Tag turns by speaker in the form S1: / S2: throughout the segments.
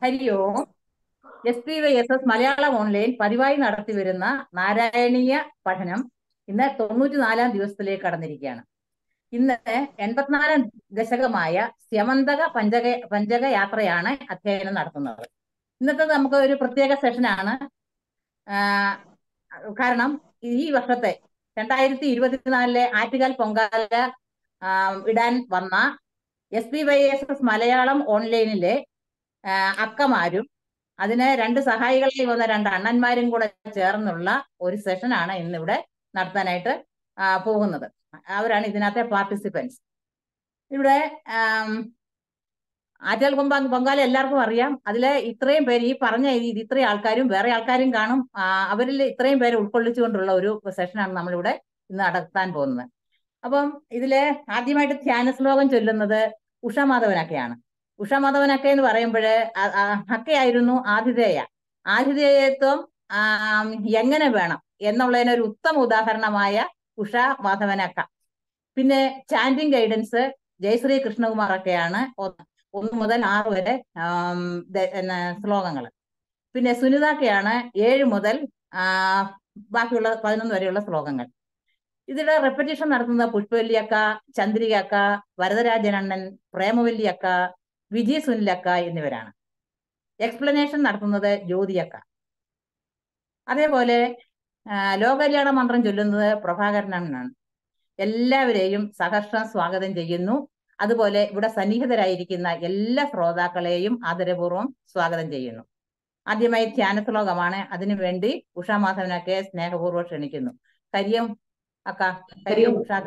S1: ഹരി ഓം S P Y S S Malayalam online പതിവായി നടത്തി വരുന്ന നാരായണീയ പഠനം ഇന്ന് തൊണ്ണൂറ്റിനാലാം ദിവസത്തിലേക്ക് കടന്നിരിക്കുകയാണ് ഇന്ന് എൺപത്തിനാലാം ദശകമായ സ്യമന്തക പഞ്ചക പഞ്ചക യാത്രയാണ് അധ്യയനം നടത്തുന്നത് ഇന്നത്തെ നമുക്ക് ഒരു പ്രത്യേക സെഷനാണ് കാരണം ഈ വർഷത്തെ രണ്ടായിരത്തി ഇരുപത്തിനാലിലെ ആറ്റുകാൽ പൊങ്കാല ഇടാൻ വന്ന S P Y S S Malayalam ഓൺലൈനിലെ അക്കമാരും അതിന് രണ്ട് സഹായികളായി വന്ന രണ്ട് അണ്ണന്മാരും കൂടെ ചേർന്നുള്ള ഒരു സെഷനാണ് ഇന്നിവിടെ നടത്താനായിട്ട് പോകുന്നത് അവരാണ് ഇതിനകത്തെ പാർട്ടിസിപ്പൻസ് ഇവിടെ ആറ്റൽ കൊമ്പ പൊങ്കാല എല്ലാവർക്കും അറിയാം അതിലെ ഇത്രയും പേര് ഈ പറഞ്ഞ ഇത് ഇത്രയും ആൾക്കാരും വേറെ ആൾക്കാരും കാണും അവരിൽ ഇത്രയും പേരെ ഉൾക്കൊള്ളിച്ചുകൊണ്ടുള്ള ഒരു സെഷനാണ് നമ്മളിവിടെ ഇന്ന് നടത്താൻ പോകുന്നത് അപ്പം ഇതില് ആദ്യമായിട്ട് ധ്യാന ശ്ലോകം ചൊല്ലുന്നത് ഉഷാമാധവനൊക്കെയാണ് ഉഷാമാധവനൊക്കെ എന്ന് പറയുമ്പോൾ അക്കയായിരുന്നു ആതിഥേയ ആതിഥേയത്വം എങ്ങനെ വേണം എന്നുള്ളതിന് ഒരു ഉത്തമ ഉദാഹരണമായ ഉഷ മാധവനക്ക പിന്നെ ചാൻഡിങ് ഗൈഡൻസ് ജയശ്രീ കൃഷ്ണകുമാർ ഒക്കെയാണ് ഒന്ന് മുതൽ ആറ് വരെ ശ്ലോകങ്ങൾ പിന്നെ സുനിതാക്കയാണ് ഏഴ് മുതൽ ബാക്കിയുള്ള പതിനൊന്ന് വരെയുള്ള ശ്ലോകങ്ങൾ ഇതിലെ റെപ്പറ്റീഷൻ നടത്തുന്ന പുഷ്പവല്ലിയക്ക ചന്ദ്രികക്ക വരദരാജനണ്ണൻ പ്രേമവല്ലിയക്ക വിജയ് സുനിലക്ക എന്നിവരാണ് എക്സ്പ്ലനേഷൻ നടത്തുന്നത് ജ്യോതിയക്ക അതേപോലെ ലോകകല്യാണ മന്ത്രം ചൊല്ലുന്നത് പ്രഭാകരനാണ് എല്ലാവരെയും സഹർഷം സ്വാഗതം ചെയ്യുന്നു അതുപോലെ ഇവിടെ സന്നിഹിതരായിരിക്കുന്ന എല്ലാ ശ്രോതാക്കളെയും ആദരപൂർവ്വം സ്വാഗതം ചെയ്യുന്നു ആദ്യമായി ധ്യാന ശ്ലോകമാണ് അതിനുവേണ്ടി ഉഷാമാധവനൊക്കെ സ്നേഹപൂർവ്വം ക്ഷണിക്കുന്നു കരിയം അക്ക കരിയം ഉഷാക്ക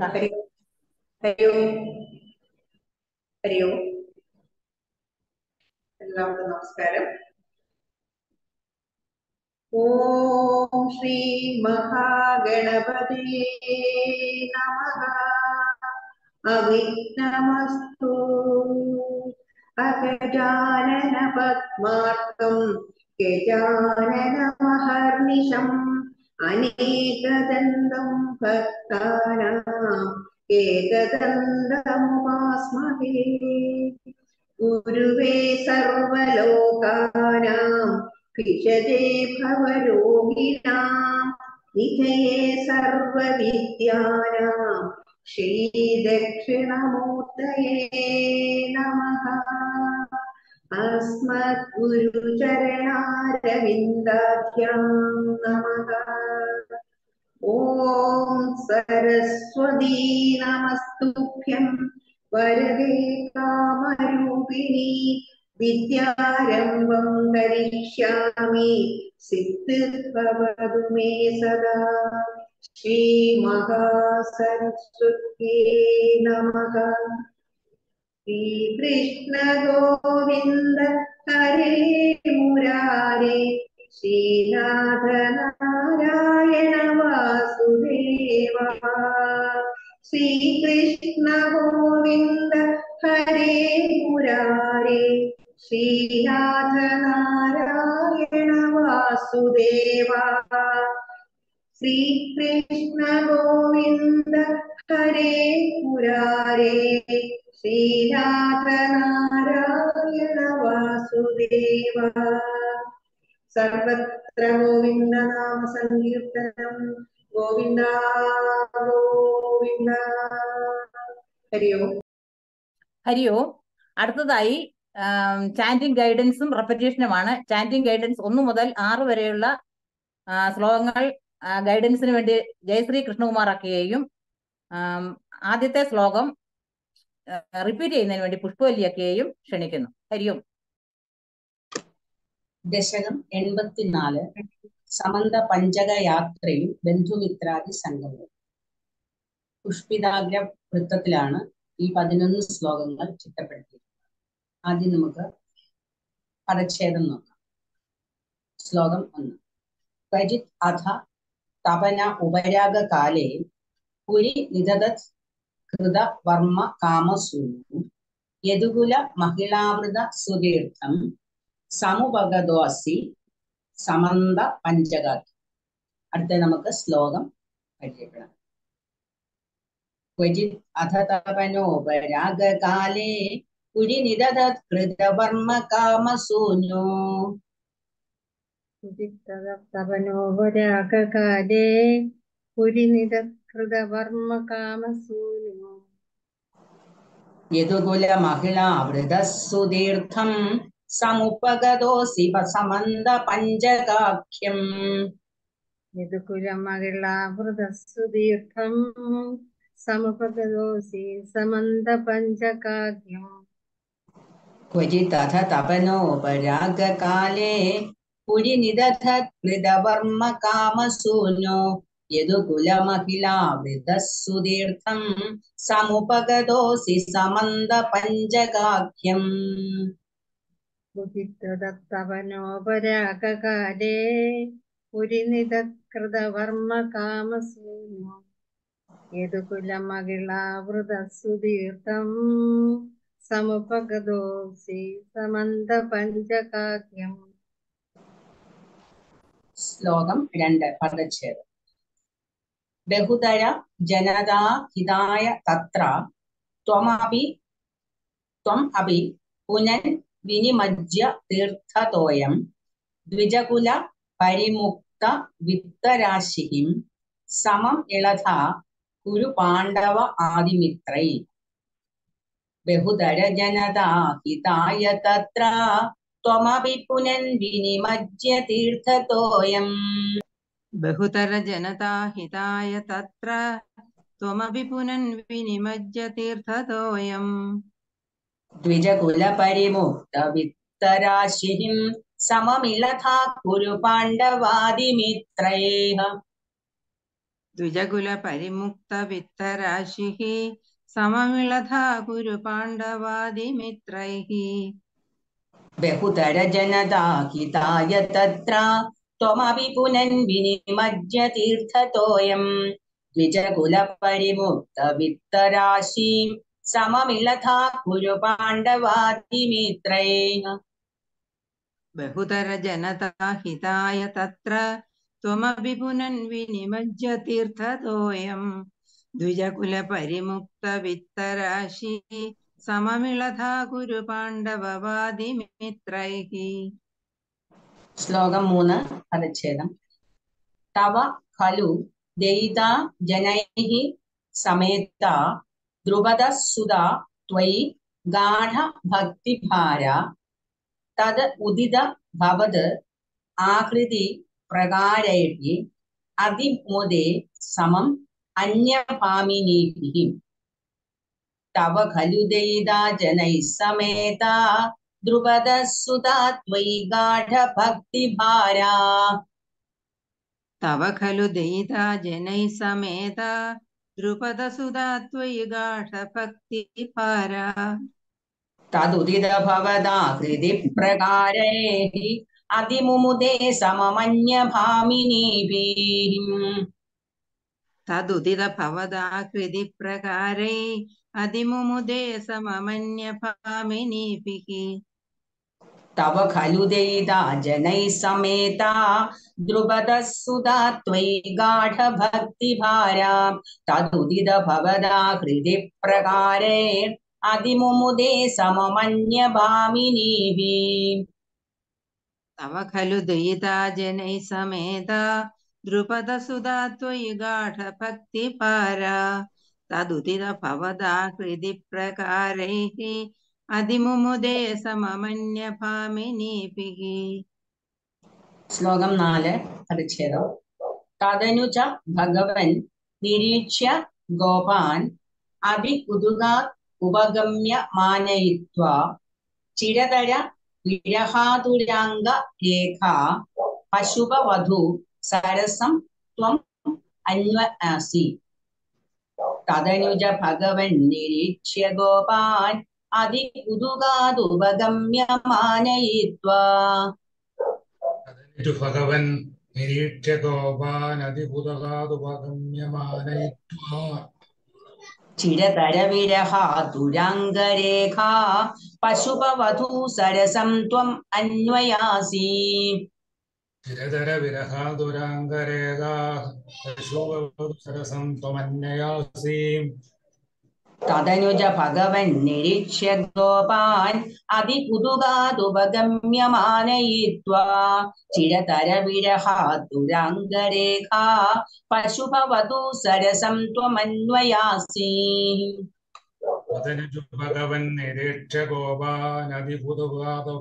S2: എല്ലാവർക്കും നമസ്കാരം ഓം ശ്രീ മഹാഗണപതിയേ നമഃ അവിഘ്നമസ്തു അഗജാനന പത്മാർക്കം ഗജാനനമഹർനിശം അനേകദന്തം ഭക്താനാം ഏകദന്തമുപാസ്മഹേ ഗുരുവേ സർവലോകാനാം ഭിഷജേ ഭവരോഗിണാം നിധയേ സർവവിദ്യാനാം ശ്രീദക്ഷിണമൂർത്തയേ നമഃ അസ്മദ്ഗുരുചരണാരവിന്ദാഭ്യാം നമഃ ഓം സരസ്വതീ നമസ്തുഭ്യം വരദേ കാമരൂപിണി വിദ്യാരംഭം കരിഷ്യാമി സിദ്ധിർഭവതു മേ സദാ ശ്രീമഹാസരസ്വത്യേ നമഃ ശ്രീകൃഷ്ണ ഗോവിന്ദ ഹരേ മുരാരേ ശ്രീനാഥ നാരായണ വാസുദേവ ശ്രീകൃഷ്ണ ഗോവിന്ദ ഹരേ മുരാരേ ശ്രീനാഥ നാരായണ വാസുദേവ ശ്രീകൃഷ്ണ ഗോവിന്ദ ഹരേ മുരാരേ ശ്രീനാഥ നാരായണ വാസുദേവ സർവത്ര ഗോവിന്ദ നാമ സങ്കീർത്തനം ഗോവിന്ദ ഗോവിന്ദ ഹരിയോ
S1: ഹരിയോ അടുത്തതായി ചാൻറ്റിംഗ് ഗൈഡൻസും റെപ്പറ്റേഷനുമാണ് ചാൻറ്റിംഗ് ഗൈഡൻസ് ഒന്ന് മുതൽ ആറ് വരെയുള്ള ശ്ലോകങ്ങൾ ഗൈഡൻസിന് വേണ്ടി ജയശ്രീ കൃഷ്ണകുമാർ ആക്കുകയും ആദ്യത്തെ ശ്ലോകം റിപ്പീറ്റ് ചെയ്യുന്നതിന് വേണ്ടി പുഷ്പവല്ലിയൊക്കെയും ക്ഷണിക്കുന്നു ഹരിയും
S3: ദശകം എൺപത്തിനാല് സമന്ത പഞ്ചക യാത്രയും ബന്ധുമിത്രാദി സംഘവും പുഷ്പിതാഗ്ര വൃത്തത്തിലാണ് ഈ പതിനൊന്ന് ശ്ലോകങ്ങൾ ചിട്ടപ്പെടുത്തിയിരിക്കുന്നത് ആദ്യം നമുക്ക് പദച്ഛേദം നോക്കാം ശ്ലോകം ഒന്ന് ക്വചിത് അധ തപന ഉപരാഗകാലേ പുരി നിദത് കൃത വർമ്മ കാമസൂനു യദുകുല മഹിളാവൃത സുതീർത്ഥം സമുപഗതോസി സമന്ത പഞ്ചകാക്കി അടുത്ത നമുക്ക് ശ്ലോകം പരിചയപ്പെടാം ക്വചിത് അധ തപനോപരാഗകാലേ പുരിനിദധത്കൃതവർമ്മ കാമസൂനോ
S4: ഉദിത്തതപ്തപനോപരാഗകാലേ പുരിനിതകൃതവർമ്മ കാമസൂനോ
S3: യദുകുലമഹിളാവൃതസുതീർത്ഥം സമുപഗതോസി സമന്ത പഞ്ചകാഖ്യം
S4: യദുകുലമഹിളാവൃതസുതീർത്ഥം സമുപഗതോസി സമന്ത പഞ്ചകാഗ്യം
S3: क्वचिदथ तपनोपरागकाले पुरिनिदधत्कृतवर्म कामसूनो यदुकुलमहिलावृतः सुदीर्थं समुपगतोऽसि समन्द पञ्चकाख्यम्
S4: ഉദിത്തതപ്തപനോപരാഗകാലേ പുരിനിതകൃതവർമ്മ കാമസൂനോ യദുകുലമഹിളാവൃതസുതീർത്ഥം സമുപഗതോസി സമന്ത പഞ്ചകാഗ്യം
S3: ശ്ലോകം രണ്ട് പദച്ഛേദം ബഹുതര ജനതാ ഹിതായ തത്ര ത്വമപി ത്വം അപി പുനൻ വിനിമജ്യ തീർത്ഥതോയം ദ്വിജകുല പരിമുക്ത വിത്തരാശിഹിം സമം ഇളഥ കുരു പാണ്ഡവ ആദിമിത്രൈ ബഹുതര ജനതാ ഹിതായ തത്ര ത്വമപി പുനൻ വിനിമജ്യ തീർത്ഥതോയം
S5: बहुतरजनताहिताय तत्र त्वमपि पुनन् विनिमज्य तीर्थतोऽयम्
S3: ദ്വിജകുല പരിമുക്ത വിത്തരാശിഹിം സമമിളഥാ കുരു പാണ്ഡവാദിമിത്രൈഹ
S5: द्विजकुलपरिमुक्तवित्तराशिः सममिळथा कुरु पाण्डवादिमित्रैः
S3: ബഹുതര ജനതാ ഹിതായ തത്ര ത്വമപി പുനൻ വിനിമജ്യ തീർത്ഥതോയം ദ്വിജകുല പരിമുക്ത വിത്തരാശിം സമമിളഥാ കുരു പാണ്ഡവാദിമിത്രൈഹ
S5: बहुतरजनताहिताय तत्र त्वमपि पुनन् विनिमज्य तीर्थतोऽयम् द्विजकुलपरिमुक्तवित्तराशिः सममिळथा कुरु पाण्डववादिमित्रैः
S3: ശ്ലോകം മൂന്ന് പദച്ഛേദം തവ ഖലു ദയിത ജനൈഃ സമേത ദ്രുപദസുത ത്വയി ഗാഢ ഭക്തിഭാര തത് ഉദിത ഭവത് ആകൃതി പ്രകാരൈः അതിമുദേ സമം അന്യഭാമിനീഭിः തവ ഖലു ദയിതാ ജനൈः സമേത ദ്രുപദസുതാ ത്വയി ഗാഢഭക്തിഭാരാ
S5: तव खलु दयिता जनैः समेता द्रुपदसुधा त्वयि गाढभक्तिभारा
S3: തതുദിത ഭവതാ ഹൃദി പ്രകാരൈः അതിമുമുദേ സമമന്യഭാമിനീഭിः
S5: तदुदित भवदा कृति प्रकारै अधिमुमुदे सममन्यभामिनीभिः
S3: तव खलु दयिता जनैः समेता द्रुपदसुधा त्वयि गाढभक्तिभारा तदुदित भवदा हृदि प्रकारे അതിമുമുദേ സമമന്യഭാമിനീഭിः
S5: तव खलु दयिता जनैः समेता द्रुपदसुधा त्वयि गाढभक्तिपारा तदुदित भवदा कृति प्रकारैः अधिमुमुदे सममन्यभामिनीभिः
S3: ശ്ലോകം നാല് പരിച്ഛേദം തദനു ച ഭഗവൻ നിരീക്ഷ്യ ഗോപാൻ അഭികുതുകാത് ഉപഗമ്യ മാനയിത്വാ ചിരതര വിരഹാതുരാംഗ രേഖ പശുപവധു സരസം ത്വം അന്വസി തദനുജ ഭഗവൻ നിരീക്ഷ്യ ഗോപാൻ അതികുതുകാതുപഗമ്യ മാനയിത്വാ
S6: തദനുജു ഭഗവൻ നിരീക്ഷ്യ ഗോപാനതിപുതകാതുപഗമ്യമാനയിത്വാ
S3: ചിരതരവിരഹാതുരാംഗരേഖ പശുപവധൂ സരസം ത്വം അന്വയാസി
S6: ചിരതര വിരഹാതുരാംഗരേഖാ പശുവസരസം ത്വമന്യയാസീം
S3: തദനുജ ഭഗവൻ നിരീക്ഷ്യ ഗോപാൻ അതികുതുകാതുപഗമ്യമാനയിത്വാ ചിരതര വിരഹാതുരാംഗരേഖാ പശുഭവതു സരസം ത്വമന്വയാസി
S6: അതനുജു ഭഗവൻ നിരീക്ഷ്യ ഗോപാനതിപുതുകാതുപ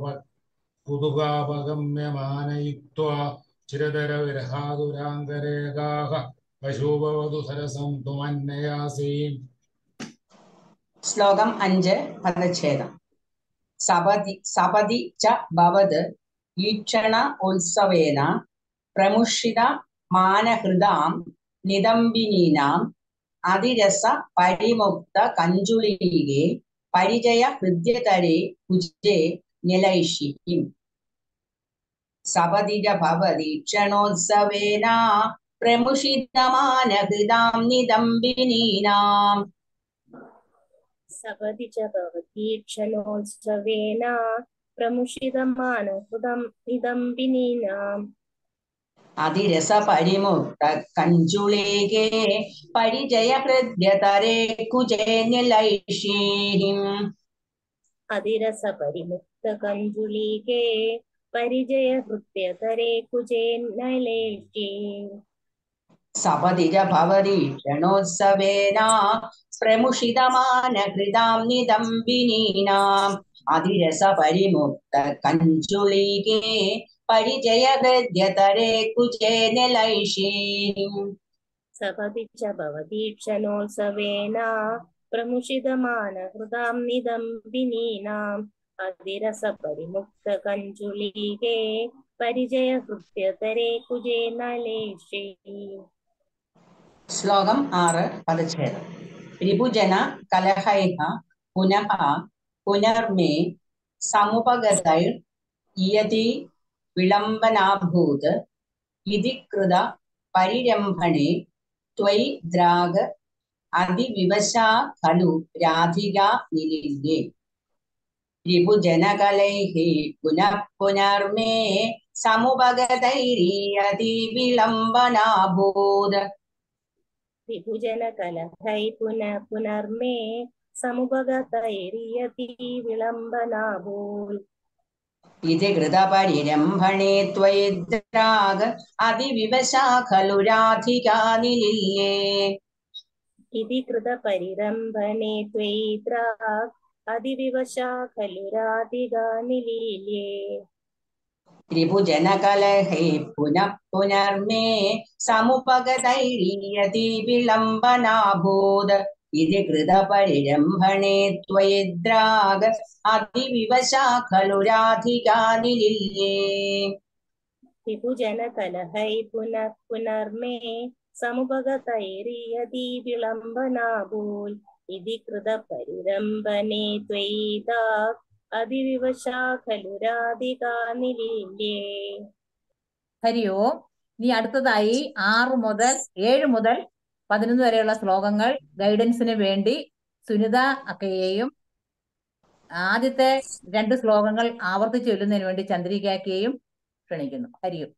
S6: പുതുകാപഗമ്യമാനയിത്വാ ചിരതര വിരഹാതുരാന്തരേകാഹ പശുഭവതു സരസം തുമന്നയാസീം
S3: ശ്ലോകം അഞ്ച് പദച്ഛേദം സപതി സപതി ച ഭവത് ഈക്ഷണ ഉത്സവേന പ്രമുഷിത മാനഹൃതാം നിദംബിനീനാം അതിരസ പരിമുക്ത കഞ്ചുളീകേ പരിചയ ഹൃദ്യതരേ കുജേ നിലൈഷിക്കും സപതിജ ഭവതീക്ഷണോത്സവേന പ്രമുഷിതമാനഹൃതാം നിദംബിനീനാം
S7: सपदि च भवति क्षणोत्सवेन प्रमुषितमानहृदम् निदम्बिनीनाम्
S3: അതിരസ പരിമുക്ത കഞ്ചുളേകേ പരിചയ ഹൃദ്യതരേ കുജേ നിലൈഷീം
S7: अधिरसपरिमुक्तकञ्जुलीके परिजयहृत्यतरे कुजे नलेष्ये
S3: സപതിജ ഭവതീക്ഷണോത്സവേന പ്രമുഷിതമാനഹൃതാം നിദംബിനീനാം അതിരസ പരിമുക്ത കഞ്ചുളീകേ പരിചയ ഹൃദ്യതരേ കുജേ നിലൈഷീം
S7: सपदि च भवति क्षणोत्सवेन प्रमुषितमानहृदां निदम्बिनीनाम् अधिरसपरिमुक्तकञ्जुलीके परिजयहृत्यतरे कुजे नलेष्ये
S3: ശ്ലോകം ആറ് പദച്ഛേദം രിപുജന കലഹൈഹ പുനഃ പുനർമേ സമുപഗതൈർ ഇയതി വിളംബനാഭൂത് ഇതി കൃത പരിരംഭണേ ത്വയി ദ്രാഗ് അതിവിവശാ ഖലു രാധികാ നിലില്യേ രിപുജനകലൈः പുനഃ പുനർമേ സമുപഗതൈരിയതി വിളംബനാഭൂത്
S7: विभुजनकलहै पुनः पुनर्मे समुपगतैर्यति विलम्बनाभूल्
S3: इति कृतपरिरम्भणे त्वयि द्राग अधिविवशा खलु राधिका निलीये
S7: इति कृतपरिरम्भणे त्वयि द्राक् अधिविवशा खलु राधिका निलील्ये
S3: त्रिभुजनकलहै पुनः पुनर्मे समुपगतैरीयति विलम्बनाभूद इति कृतपरिरम्भणे त्वयि द्राग अधिविवशा खलु राधिका निलीये
S7: विभुजनकलहै पुनः पुनर्मे समुपगतैर्यति विलम्बनाभूल् इति कृतपरिरम्भणे त्वयि दाक् അതിവിവശാ ഖലു രാധികാ നിലീല്യേ
S1: ഹരി ഓം ഇനി അടുത്തതായി ആറ് മുതൽ ഏഴ് മുതൽ പതിനൊന്ന് വരെയുള്ള ശ്ലോകങ്ങൾ ഗൈഡൻസിന് വേണ്ടി സുനിത അക്കയെയും ആദ്യത്തെ രണ്ട് ശ്ലോകങ്ങൾ ആവർത്തിച്ച് ചൊല്ലുന്നതിന് വേണ്ടി ചന്ദ്രികയ്ക്കെയും ക്ഷണിക്കുന്നു ഹരി ഓം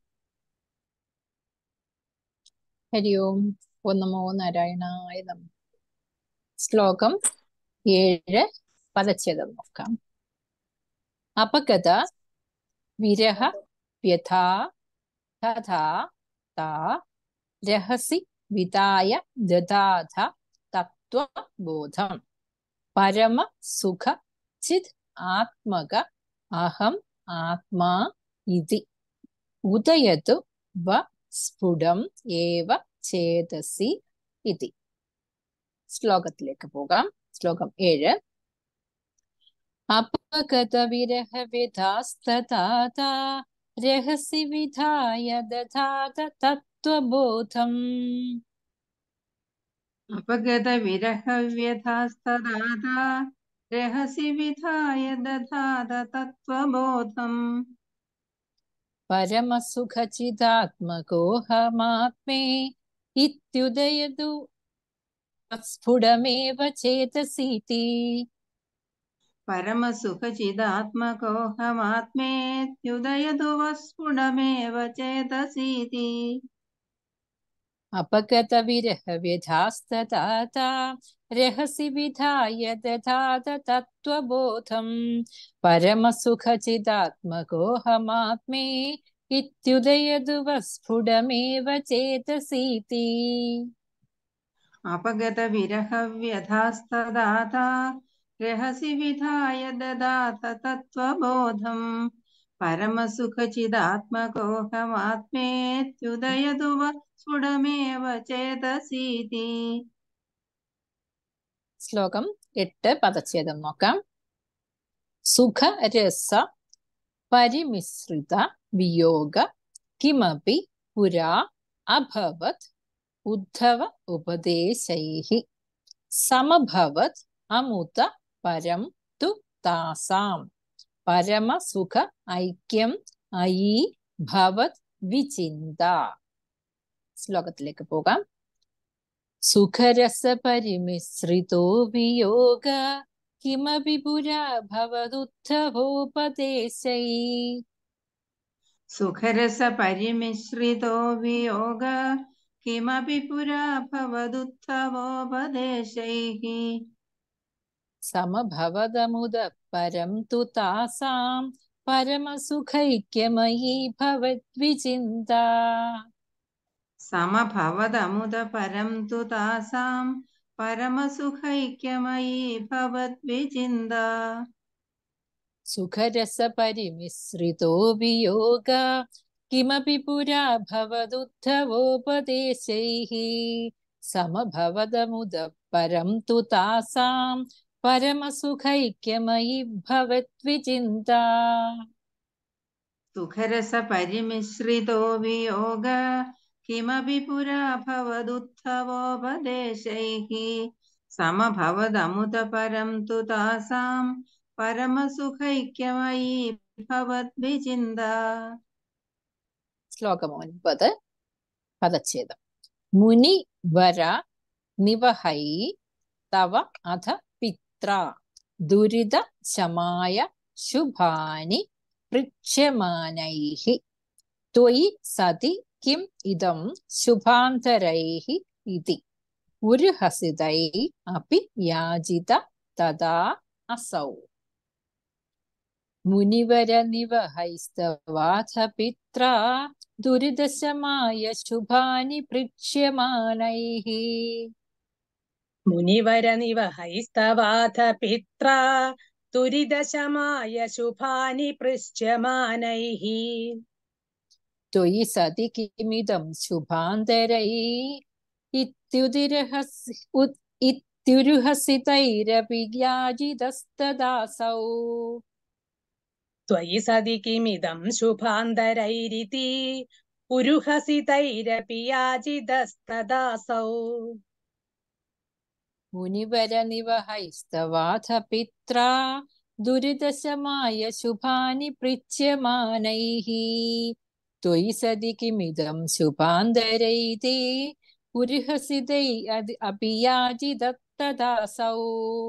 S8: ഹരി ഓം ഓ നമോ നാരായണായ നമ ശ്ലോകം ഏഴ് പദച്ഛേദം നോക്കാം അപഗത വിരഹ വ്യഥാ തഥാ താ രഹസി വിതായ ദദാധ തത്വബോധം പരമ സുഖ ചിത് ആത്മക അഹം ആത്മാ ഇതി ഉദയതു വ സ്ഫുടം ഏവ ചേതസി ഇതി ശ്ലോകത്തിലേക്ക് പോകാം ശ്ലോകം ഏഴ് अपगतविरहविधास्तथा रहसि विधाय दधात तत्त्वबोधम्
S5: अपगतविरहव्यथास्तदाता रहसि विधाय दधात तत्त्वबोधम्
S8: परमसुखचिदात्मकोऽहमात्मे इत्युदयतु स्फुटमेव चेतसीति
S5: परमसुखचिदात्मकोऽहमात्मेत्युदयतु वस्फुटमेव चेतसीति
S8: अपगतविरहव्यधास्तदाता रहसि विधाय दधात तत्त्वबोधम् परमसुखचिदात्मकोऽहमात्मे इत्युदयदुवस्फुटमेव चेतसीति
S5: अपगतविरहव्यधास्तदाता रहसि विधाय ददात तत्त्वबोधम् परमसुखचिदात्मकोऽहमात्मेत्युदयदु व स्फुटमेव ചേതസീതി
S8: ശ്ലോകം എട്ട് പദച്ഛേദം നോക്കാം സുഖരസ പരിമിശ്രിത വിയോഗ കിമപി പുരാ അഭവത് ഉദ്ധവ ഉപദേശൈഃ സമഭവത് അമുത പരം തു താസാം പരമസുഖ ഐക്യം അയീ ഭവത് വിചിന്ത ശ്ലോകത്തിലേക്ക് പോകാം സുഖരസ പരിമിശ്രിതോ വിയോഗ കിമപി പുരാ ഭവതുദ്ധവോപദേശൈ
S5: സുഖരസപരിമിശ്രിതോ വിയോഗ കിമപി പുരാ ഭവദുത്ഥവോപദേശൈഃ
S8: സമഭവതമുദ പരം തു താസാം പരമസുഖൈക്യമയീ ഭവദ്വിചിന്ത
S5: സമഭവതമുദ പരം തു താസാം പരമസുഖൈക്യമയീ ഭവദ്വിചിന്ത
S8: സുഖരസ പരിമിശ്രിതോ വിയോഗ കിമപി പുരാ ഭവദുദ്ധവോപദേശൈഃ സമഭവതമുദ പരം തു താസാം പരമസുഖൈക്യമയീ ഭവദ്വിചിന്ത
S5: സുഖരസപരിമിശ്രിതോ വിയോഗ കിമപി പുരാ ഭവദുത്ഥവോപദേശൈഃ സമഭവദമുത പരം തു താസാം പരമസുഖൈക്യമയീ ഭവദ്വിചിന്ത
S8: ശ്ലോകം ഒൻപത് പദച്ഛേദം മുനി വര നിവഹൈ തവ അധ പിത്ര ദുരിത ശമായ ശുഭാനി പൃച്യമാനൈഃ ത്വയി സതി കിം ഇദം ശുഭാന്തരൈഃ ഇതി ഉരുഹസിതൈ അപി യാജിത തഥാ അസൗ മുനിവര നിവഹൈസ്തവാഥ പിത്ര ദുരിതശമായ ശുഭാനി പൃച്യമാനൈഃ
S3: മുനിവരനിവഹൈസ്തവാഥ പിത്ര ദുരിതശമായ ശുഭാനി പൃശ്യമാനൈഃ
S8: ത്വയി സതി കിമിദം ശുഭാന്തരൈ ഇത്യുതിരഹസ് ഉത് ഇത്യുരുഹസിതൈരപി യാജിതസ്തദാസൗ
S3: त्वयि सदि किमिदं शुभान्तरैरिति पुरुहसितैरपि याजितस्तदासौ
S8: മുനിവര നിവഹൈസ്തവാഥ പിത്ര ദുരിതശമായ ശുഭാനി പൃച്യമാനൈഃ ത്വയി സതി കിമിദം ശുഭാന്തരൈതേ ഉരുഹസിതൈ അതി അപിയാജിതത്തദാസൗ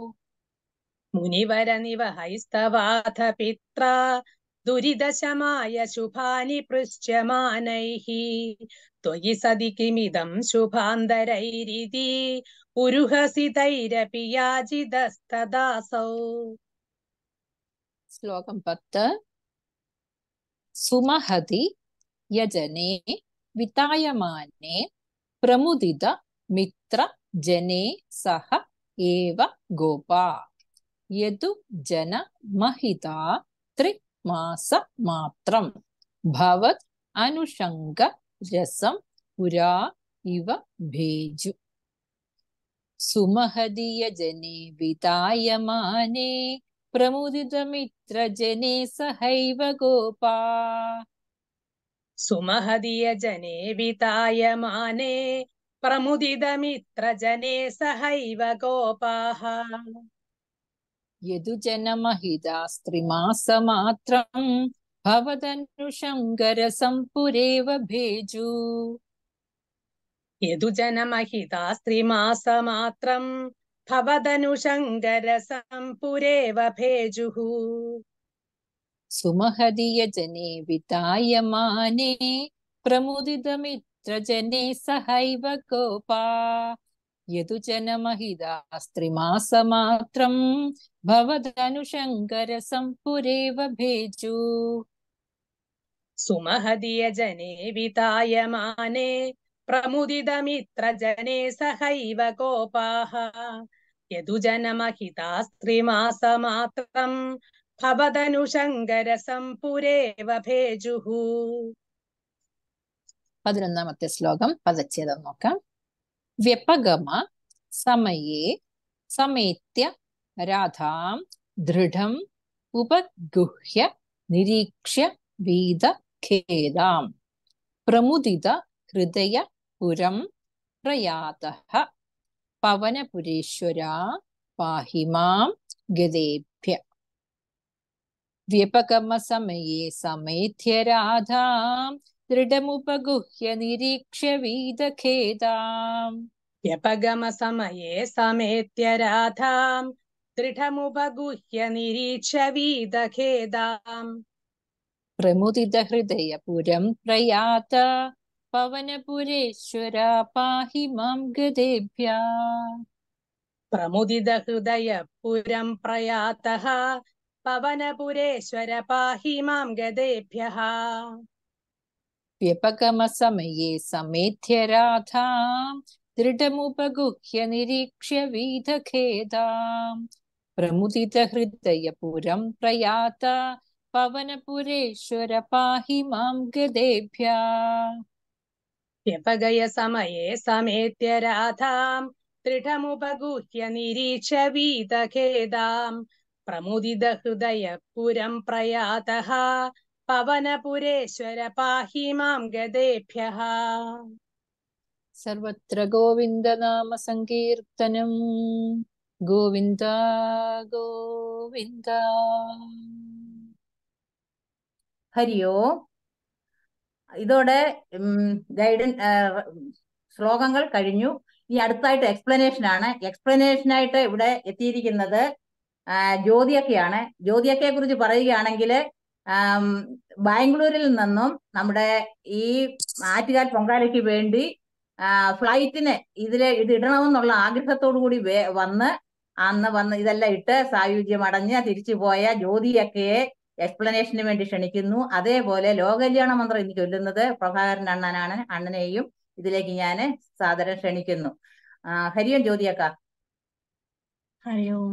S3: मुनिवरनिवहैस्तवाथ पित्रा दुरिदशमाय शुभानि पृश्यमानैः त्वयि सदि किमिदं शुभान्तरैरिति उरुहसितैरपि याजितस्तदासौ
S8: ശ്ലോകം പത്ത് സുമഹതി യജനേ വിതായമാനേ പ്രമുദിത മിത്ര ജനേ സഹ ഏവ ഗോപാ യതു ജന മഹിത ത്രിമാസ മാത്രം ഭവത് അനുഷംഗ രസം പുരാ ഇവ ഭേജു സുമഹദീയ ജനേ വിതായമാനേ പ്രമുദിതമിത്രജനേ സഹൈവ ഗോപാ
S3: सुमहदीयजने वितायमाने प्रमुदितमित्रजने सहैव गोपाः
S8: യദുജനമഹിതാസ്ത്രിമാസമാത്രം ഭവതനുഷങ്കരസം പുരേവ ഭേജു
S3: यदुजनमहितास्त्रिमासमात्रं भवदनुशङ्करसं पुरेव भेजुः
S8: സുമഹദീയജനേ വിതായമാനേ പ്രമുദിതമിത്രജനേ സഹൈവ ഗോപാ യതുജനമഹിതാസ്ത്രിമാസമാത്രം ഭവതനുശങ്കരസംപുരേവ ഭേജു
S3: സുമഹദിയജനെ വിതായമാനെ പ്രമുദിതമിത്രജനെ സഹൈവ കോപാः യദുജനമഹിതാസ്ത്രിമാസമാത്രം ഭവതനുശങ്കരസംപുരേവ ഭേജുः
S8: പതിനൊന്നാമത്തെ ശ്ലോകം പദച്ഛേദം നോക്കാം വ്യപഗമ സമയേ സമേത്യ രാധാം ദൃഢം ഉപഗുഹ്യ നിരീക്ഷ്യ വീത ഖേദാം പ്രമുദിത ഹൃദയ പുരം പ്രയാതഃ പവനപുരേശ്വര പാഹി മാം ഗതേഭ്യ വ്യപഗമ സമയേ സമേത്യ രാധാം ദൃഢമുപഗുഹ്യ നിരീക്ഷ്യ വീതഖേദാം
S3: വ്യപഗമസമയെ സമേത്യ രാധാം ദൃഢമുപഗുഹ്യ നിരീക്ഷ്യ വീതഖേദാം
S8: പ്രമുദിതഹൃദയപുരം പ്രയാത പവനപുരേശ്വര പാഹി മാം ഗതേഭ്യ
S3: പ്രമുദിതഹൃദയപുരം പ്രയാതഃ പവനപുരേശ്വര പാഹി മാം ഗതേഭ്യः
S8: വ്യപഗമസമയേ സമേത്യ രാധാം ദൃഢമുപഗുഹ്യ നിരീക്ഷ്യ വീതഖേദാം പ്രമുദിതഹൃദയപുരം പ്രയാത പവനപുരേശ്വര പാഹി മാം ഗതേഭ്യ
S3: വ്യപഗയ സമയെ സമേത്യ രാധാം ദൃഢമുപഗുഹ്യ നിരീക്ഷ്യ വീതഖേദാം പ്രമുദിതഹൃദയപുരം പ്രയാതഃ പവനപുരേശ്വര പാഹി മാം ഗതേഭ്യः
S8: സർവത്ര ഗോവിന്ദനാമ സങ്കീർത്തനം ഗോവിന്ദ ഗോവിന്ദ
S1: ഹരിയോ ഇതോടെ ഗൈഡൻ ശ്ലോകങ്ങൾ കഴിഞ്ഞു ഇനി അടുത്തായിട്ട് എക്സ്പ്ലനേഷൻ ആണ് എക്സ്പ്ലനേഷൻ ആയിട്ട് ഇവിടെ എത്തിയിരിക്കുന്നത് ആ, ജ്യോതിയൊക്കെയാണ് ജ്യോതിയൊക്കെ കുറിച്ച് പറയുകയാണെങ്കിൽ ബാംഗ്ലൂരിൽ നിന്നും നമ്മുടെ ഈ ആറ്റുകാൽ പൊങ്കാലയ്ക്ക് വേണ്ടി ഫ്ലൈറ്റിന് ഇതില് ഇത് ഇടണമെന്നുള്ള ആഗ്രഹത്തോടു കൂടി വേ- വന്ന് അന്ന് വന്ന് ഇതെല്ലാം ഇട്ട് സായുജ്യം അടഞ്ഞ് തിരിച്ചു പോയ ജ്യോതിയൊക്കെയെ എക്സ്പ്ലനേഷന് വേണ്ടി ക്ഷണിക്കുന്നു അതേപോലെ ലോകകല്യാണ മന്ത്രം ഇന്ന് ചൊല്ലുന്നത് പ്രഭാകരൻ അണ്ണനാണ് അണ്ണനെയും ഇതിലേക്ക് ഞാൻ സാദരം ക്ഷണിക്കുന്നു ആ, ഹരിയോം ജ്യോതിയക്ക
S9: ഹരി ഓം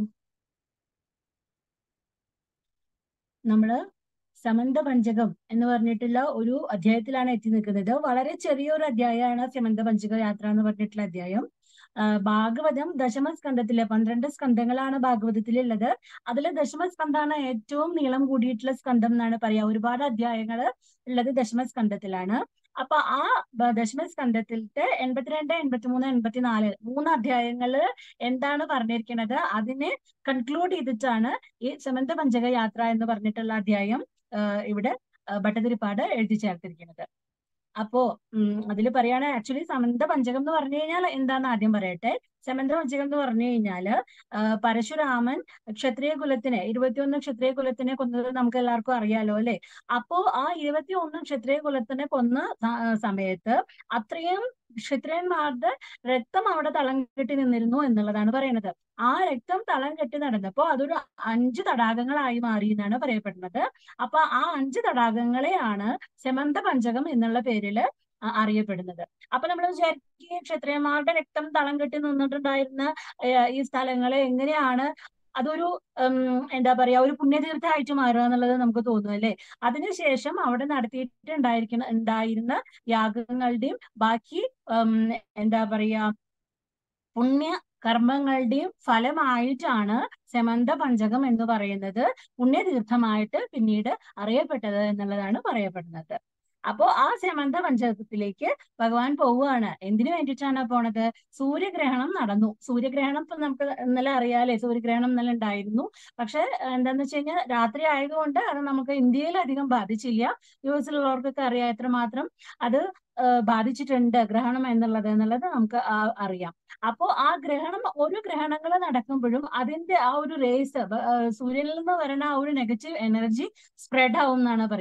S9: നമ്മള് സമന്ത പഞ്ചകം എന്ന് പറഞ്ഞിട്ടുള്ള ഒരു അധ്യായത്തിലാണ് എത്തി നിൽക്കുന്നത് വളരെ ചെറിയൊരു അധ്യായമാണ് സമന്ത പഞ്ചക യാത്ര എന്ന് പറഞ്ഞിട്ടുള്ള അധ്യായം ആ, ഭാഗവതം ദശമ സ്കന്ധത്തിലെ പന്ത്രണ്ട് സ്കന്ധങ്ങളാണ് ഭാഗവതത്തിലുള്ളത് അതിൽ ദശമ സ്കന്ധാണ് ഏറ്റവും നീളം കൂടിയിട്ടുള്ള സ്കന്ധം എന്നാണ് പറയാ ഒരുപാട് അധ്യായങ്ങൾ ഉള്ളത് ദശമ സ്കന്ധത്തിലാണ് അപ്പൊ ആ ബ- ദശമ സ്കന്ധത്തിലത്തെ എൺപത്തിരണ്ട് എൺപത്തിമൂന്ന് എൺപത്തിനാല് മൂന്ന് അധ്യായങ്ങള് എന്താണ് പറഞ്ഞിരിക്കുന്നത് അതിനെ കൺക്ലൂഡ് ചെയ്തിട്ടാണ് ഈ സമന്ത പഞ്ചക യാത്ര എന്ന് പറഞ്ഞിട്ടുള്ള അധ്യായം ആ, ഇവിടെ ആ, ഭട്ടതിരിപ്പാട് എഴുതി ചേർത്തിരിക്കുന്നത് അപ്പോ ഉം അതിൽ പറയാണ് ആക്ച്വലി സമന്ത പഞ്ചകം എന്ന് പറഞ്ഞു കഴിഞ്ഞാൽ എന്താന്ന് ആദ്യം പറയട്ടെ സമന്ത പഞ്ചകം എന്ന് പറഞ്ഞു കഴിഞ്ഞാല് ആ, പരശുരാമൻ ക്ഷത്രിയ കുലത്തിനെ ഇരുപത്തിയൊന്ന് ക്ഷത്രിയ കുലത്തിനെ കൊന്നത് നമുക്ക് എല്ലാവർക്കും അറിയാലോ അല്ലെ അപ്പോ ആ ഇരുപത്തിയൊന്ന് ക്ഷത്രിയ കുലത്തിനെ കൊന്ന സ- ആ, സമയത്ത് അത്രയും ക്ഷത്രിയന്മാരുടെ രക്തം അവിടെ തളം കെട്ടി നിന്നിരുന്നു എന്നുള്ളതാണ് പറയുന്നത് ആ രക്തം തളം കെട്ടി നടന്നപ്പോ അതൊരു അഞ്ച് തടാകങ്ങളായി മാറി എന്നാണ് പറയപ്പെടുന്നത് അപ്പൊ ആ അഞ്ച് തടാകങ്ങളെയാണ് സെമന്ത പഞ്ചകം എന്നുള്ള പേരില് അ- അറിയപ്പെടുന്നത് അപ്പൊ നമ്മൾ വിചാരിക്കുക ക്ഷത്രിയന്മാരുടെ രക്തം തളം കെട്ടി നിന്നിട്ടുണ്ടായിരുന്ന ഏഹ്, ഈ സ്ഥലങ്ങളെ എങ്ങനെയാണ് അതൊരു ഉം, എന്താ പറയാ ഒരു പുണ്യതീർത്ഥമായിട്ട് മാറുക എന്നുള്ളത് നമുക്ക് തോന്നും അല്ലെ അതിനുശേഷം അവിടെ നടത്തിയിട്ടുണ്ടായിരിക്കുന്ന ഉണ്ടായിരുന്ന യാഗങ്ങളുടെയും ബാക്കി ഉം, എന്താ പറയാ പുണ്യ കർമ്മങ്ങളുടെയും ഫലമായിട്ടാണ് സെമന്ത പഞ്ചകം എന്ന് പറയുന്നത് പുണ്യതീർത്ഥമായിട്ട് പിന്നീട് അറിയപ്പെട്ടത് എന്നുള്ളതാണ് പറയപ്പെടുന്നത് അപ്പോ ആ സെമന്ത പഞ്ചകത്തിലേക്ക് ഭഗവാൻ പോവുകയാണ് എന്തിനു വേണ്ടിയിട്ടാണ് പോണത് സൂര്യഗ്രഹണം നടന്നു സൂര്യഗ്രഹണം ഇപ്പൊ നമുക്ക് ഇന്നലെ അറിയാലേ സൂര്യഗ്രഹണം ഇന്നലെ ഉണ്ടായിരുന്നു പക്ഷെ എന്താന്ന് വെച്ച് കഴിഞ്ഞാൽ രാത്രി ആയതുകൊണ്ട് അത് നമുക്ക് ഇന്ത്യയിൽ അധികം ബാധിച്ചില്ല യു എസിലുള്ളവർക്കൊക്കെ അറിയാം എത്രമാത്രം അത് ആ, ബാധിച്ചിട്ടുണ്ട് ഗ്രഹണം എന്നുള്ളത് എന്നുള്ളത് നമുക്ക് ആ- അറിയാം അപ്പോ ആ ഗ്രഹണം ഒരു ഗ്രഹണങ്ങൾ നടക്കുമ്പോഴും അതിന്റെ ആ ഒരു റേസ് സൂര്യനിൽ നിന്ന് വരുന്ന ആ ഒരു നെഗറ്റീവ് എനർജി സ്പ്രെഡ് ആവും എന്നാണ് പറയുക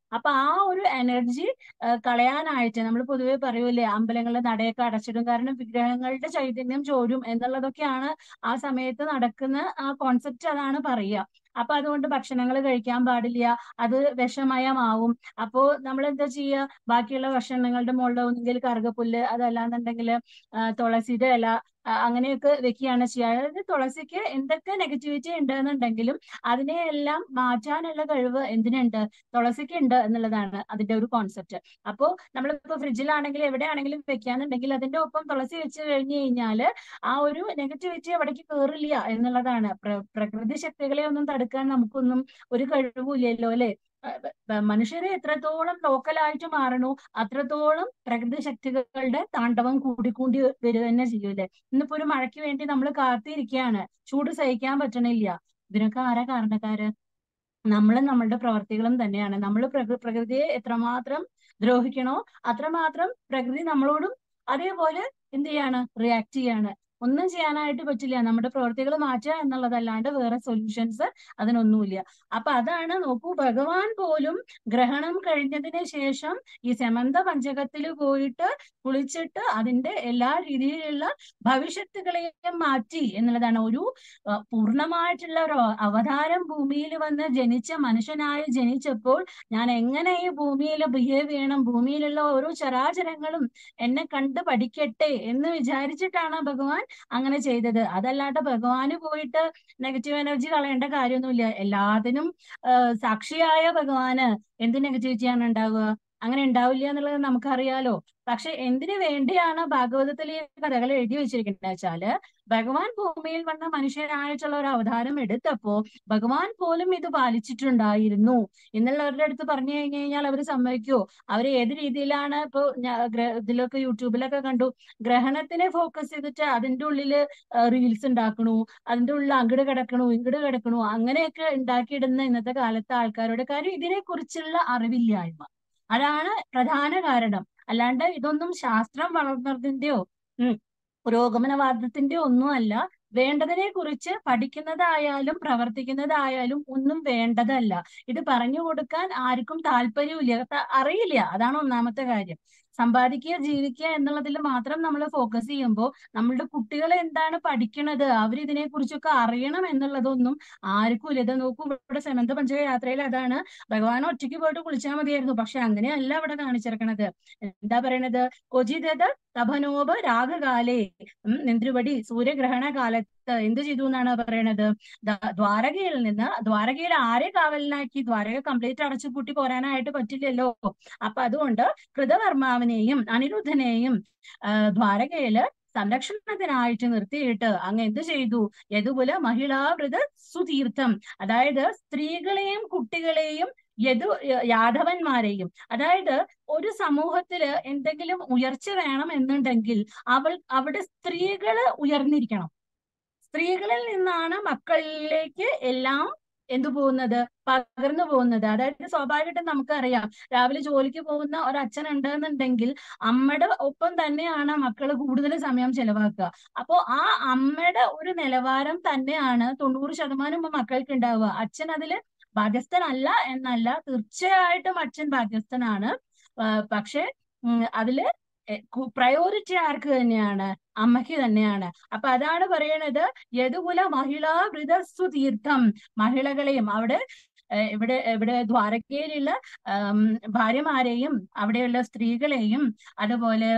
S9: അപ്പൊ ആ ഒരു എനർജി കളയാനായിട്ട് നമ്മൾ പൊതുവെ പറയൂലേ അമ്പലങ്ങളിലെ നടയൊക്കെ അടച്ചിടും കാരണം വിഗ്രഹങ്ങളുടെ ചൈതന്യം ചോരും എന്നുള്ളതൊക്കെയാണ് ആ സമയത്ത് നടക്കുന്ന ആ കോൺസെപ്റ്റ് അതാണ് പറയുക അപ്പൊ അതുകൊണ്ട് ഭക്ഷണങ്ങൾ കഴിക്കാൻ പാടില്ല അത് വിഷമയമാവും അപ്പോ നമ്മൾ എന്താ ചെയ്യുക ബാക്കിയുള്ള ഭക്ഷണങ്ങളുടെ മുകളിൽ ഒന്നുകിൽ കറുകപ്പുല്ല് അതല്ലാന്നുണ്ടെങ്കിൽ തുളസിയുടെ ഇല ആ, അങ്ങനെയൊക്കെ വെക്കുകയാണ് ചെയ്യുക അതായത് തുളസിക്ക് എന്തൊക്കെ നെഗറ്റിവിറ്റി ഉണ്ടെന്നുണ്ടെങ്കിലും അതിനെയെല്ലാം മാറ്റാനുള്ള കഴിവ് എന്തിനുണ്ട് തുളസിക്ക് ഉണ്ട് എന്നുള്ളതാണ് അതിന്റെ ഒരു കോൺസെപ്റ്റ് അപ്പോ നമ്മളിപ്പോ ഫ്രിഡ്ജിലാണെങ്കിലും എവിടെയാണെങ്കിലും വെക്കാന്നുണ്ടെങ്കിൽ അതിന്റെ ഒപ്പം തുളസി വെച്ച് കഴിഞ്ഞു കഴിഞ്ഞാല് ആ ഒരു നെഗറ്റിവിറ്റി അവിടേക്ക് കയറില്ല എന്നുള്ളതാണ് പ്ര- പ്രകൃതി ശക്തികളെ ഒന്നും തടുക്കാൻ നമുക്കൊന്നും ഒരു കഴിവുമില്ലല്ലോ അല്ലെ മനുഷ്യരെ എത്രത്തോളം ലോക്കലായിട്ട് മാറണോ അത്രത്തോളം പ്രകൃതി ശക്തികളുടെ താണ്ഡവം കൂടിക്കൂടി വരിക തന്നെ ചെയ്യൂലേ ഇന്നിപ്പോ ഒരു മഴയ്ക്ക് വേണ്ടി നമ്മൾ കാത്തിരിക്കുകയാണ് ചൂട് സഹിക്കാൻ പറ്റണില്ല ഇതിനൊക്കെ ആരാ കാരണക്കാര് നമ്മളും നമ്മളുടെ പ്രവർത്തികളും തന്നെയാണ് നമ്മൾ പ്രകൃതിയെ എത്രമാത്രം ദ്രോഹിക്കണോ അത്രമാത്രം പ്രകൃതി നമ്മളോടും അതേപോലെ എന്ത് ചെയ്യാണ് റിയാക്ട് ചെയ്യാണ് ഒന്നും ചെയ്യാനായിട്ട് പറ്റില്ല നമ്മുടെ പ്രവർത്തികൾ മാറ്റുക എന്നുള്ളതല്ലാണ്ട് വേറെ സൊല്യൂഷൻസ് അതിനൊന്നുമില്ല അപ്പൊ അതാണ് നോക്കൂ ഭഗവാൻ പോലും ഗ്രഹണം കഴിഞ്ഞതിന് ശേഷം ഈ സെമന്ത പഞ്ചകത്തിൽ പോയിട്ട് കുളിച്ചിട്ട് അതിന്റെ എല്ലാ രീതിയിലുള്ള ഭവിഷ്യത്തുകളെയും മാറ്റി എന്നുള്ളതാണ് ഒരു ആ, പൂർണ്ണമായിട്ടുള്ള ഒരു അവതാരം ഭൂമിയിൽ വന്ന് ജനിച്ച മനുഷ്യനായി ജനിച്ചപ്പോൾ ഞാൻ എങ്ങനെ ഈ ഭൂമിയിൽ ബിഹേവ് ചെയ്യണം ഭൂമിയിലുള്ള ഓരോ ചരാചരങ്ങളും എന്നെ കണ്ട് പഠിക്കട്ടെ എന്ന് വിചാരിച്ചിട്ടാണ് ഭഗവാൻ അങ്ങനെ ചെയ്തത് അതല്ലാണ്ട് ഭഗവാന് പോയിട്ട് നെഗറ്റീവ് എനർജി കളയേണ്ട കാര്യമൊന്നുമില്ല എല്ലാത്തിനും ആ, സാക്ഷിയായ ഭഗവാന് എന്ത് നെഗറ്റിവിറ്റിയാണ് ഉണ്ടാവുക അങ്ങനെ ഉണ്ടാവില്ല എന്നുള്ളത് നമുക്കറിയാലോ പക്ഷെ എന്തിനു വേണ്ടിയാണ് ഭാഗവതത്തിൽ ഈ കഥകൾ എഴുതി വെച്ചിരിക്കുന്നത് വെച്ചാല് ഭഗവാൻ ഭൂമിയിൽ വന്ന മനുഷ്യനായിട്ടുള്ള ഒരു അവതാരം എടുത്തപ്പോ ഭഗവാൻ പോലും ഇത് പാലിച്ചിട്ടുണ്ടായിരുന്നു എന്നുള്ളവരുടെ അടുത്ത് പറഞ്ഞു കഴിഞ്ഞു കഴിഞ്ഞാൽ അവർ സമ്മതിക്കുമോ അവർ ഏത് രീതിയിലാണ് ഇപ്പൊ ഞാ- ഗ്ര- ഇതിലൊക്കെ യൂട്യൂബിലൊക്കെ കണ്ടു ഗ്രഹണത്തിനെ ഫോക്കസ് ചെയ്തിട്ട് അതിന്റെ ഉള്ളില് റീൽസ് ഉണ്ടാക്കണു അതിന്റെ ഉള്ളിൽ അങ്ങട് കിടക്കണു ഇങ്ങട് കിടക്കണു അങ്ങനെയൊക്കെ ഉണ്ടാക്കിയിടുന്ന ഇന്നത്തെ കാലത്തെ ആൾക്കാരുടെ കാര്യം ഇതിനെ കുറിച്ചുള്ള അറിവില്ലായ്മ അതാണ് പ്രധാന കാരണം അല്ലാണ്ട് ഇതൊന്നും ശാസ്ത്രം വളർന്നതിന്റെയോ ഉം പുരോഗമനവാദത്തിന്റെ ഒന്നും അല്ല വേണ്ടതിനെ കുറിച്ച് പഠിക്കുന്നതായാലും പ്രവർത്തിക്കുന്നതായാലും ഒന്നും വേണ്ടതല്ല ഇത് പറഞ്ഞു കൊടുക്കാൻ ആർക്കും താല്പര്യമില്ല ത- അറിയില്ല അതാണ് ഒന്നാമത്തെ കാര്യം സമ്പാദിക്കുക ജീവിക്കുക എന്നുള്ളതിൽ മാത്രം നമ്മൾ ഫോക്കസ് ചെയ്യുമ്പോൾ നമ്മളുടെ കുട്ടികൾ എന്താണ് പഠിക്കണത് അവർ ഇതിനെ കുറിച്ചൊക്കെ അറിയണം എന്നുള്ളതൊന്നും ആർക്കും ഇല്ല ഇത് നോക്കൂ ഇവിടെ സെമന്ത പഞ്ചക യാത്രയിൽ അതാണ് ഭഗവാൻ ഒറ്റയ്ക്ക് പോയിട്ട് കുളിച്ചാൽ മതിയായിരുന്നു പക്ഷെ അങ്ങനെയല്ല ഇവിടെ കാണിച്ചിരിക്കണത് എന്താ പറയണത് കൊജിതത് തപനോപ രാഗകാലേ ഉം, നിന്ദ്രുപടി സൂര്യഗ്രഹണ കാലത്ത് എന്ത് ചെയ്തു എന്നാണ് പറയണത് ദ- ദ്വാരകയിൽ നിന്ന് ദ്വാരകയിൽ ആരെ കാവലിനാക്കി ദ്വാരക കംപ്ലീറ്റ് അടച്ചു പൂട്ടി പോരാനായിട്ട് പറ്റില്ലല്ലോ അപ്പൊ അതുകൊണ്ട് കൃതവർമാവിനെയും അനിരുദ്ധനെയും ആ, ദ്വാരകയില് സംരക്ഷണത്തിനായിട്ട് നിർത്തിയിട്ട് അങ്ങ് എന്ത് ചെയ്തു യദുകുല മഹിളാവൃത സുതീർത്ഥം അതായത് സ്ത്രീകളെയും കുട്ടികളെയും യദു യാദവന്മാരെയും അതായത് ഒരു സമൂഹത്തില് എന്തെങ്കിലും ഉയർച്ച വേണം എന്നുണ്ടെങ്കിൽ അവൾ അവിടെ സ്ത്രീകള് ഉയർന്നിരിക്കണം സ്ത്രീകളിൽ നിന്നാണ് മക്കളിലേക്ക് എല്ലാം എന്തു പോകുന്നത് പകർന്നു പോകുന്നത് അതായത് സ്വാഭാവികമായിട്ടും നമുക്കറിയാം രാവിലെ ജോലിക്ക് പോകുന്ന ഒരു അച്ഛൻ ഉണ്ടെന്നുണ്ടെങ്കിൽ അമ്മയുടെ ഒപ്പം തന്നെയാണ് മക്കൾ കൂടുതൽ സമയം ചെലവാക്കുക അപ്പോ ആ അമ്മയുടെ ഒരു നിലവാരം തന്നെയാണ് തൊണ്ണൂറ് ശതമാനം മക്കൾക്ക് ഉണ്ടാവുക അച്ഛൻ അതില് ബാധ്യസ്ഥനല്ല എന്നല്ല തീർച്ചയായിട്ടും അച്ഛൻ ബാധ്യസ്ഥനാണ് ആ, പക്ഷെ ഉം, അതില് പ്രയോറിറ്റി ആർക്ക് തന്നെയാണ് അമ്മയ്ക്ക് തന്നെയാണ് അപ്പൊ അതാണ് പറയണത് യദുകുല മഹിളാ വൃതസ്തു തീർത്ഥം മഹിളകളെയും അവിടെ ഏഹ് ഇവിടെ ഇവിടെ ദ്വാരകയിലുള്ള ആം, ഭാര്യമാരെയും അവിടെയുള്ള സ്ത്രീകളെയും അതുപോലെ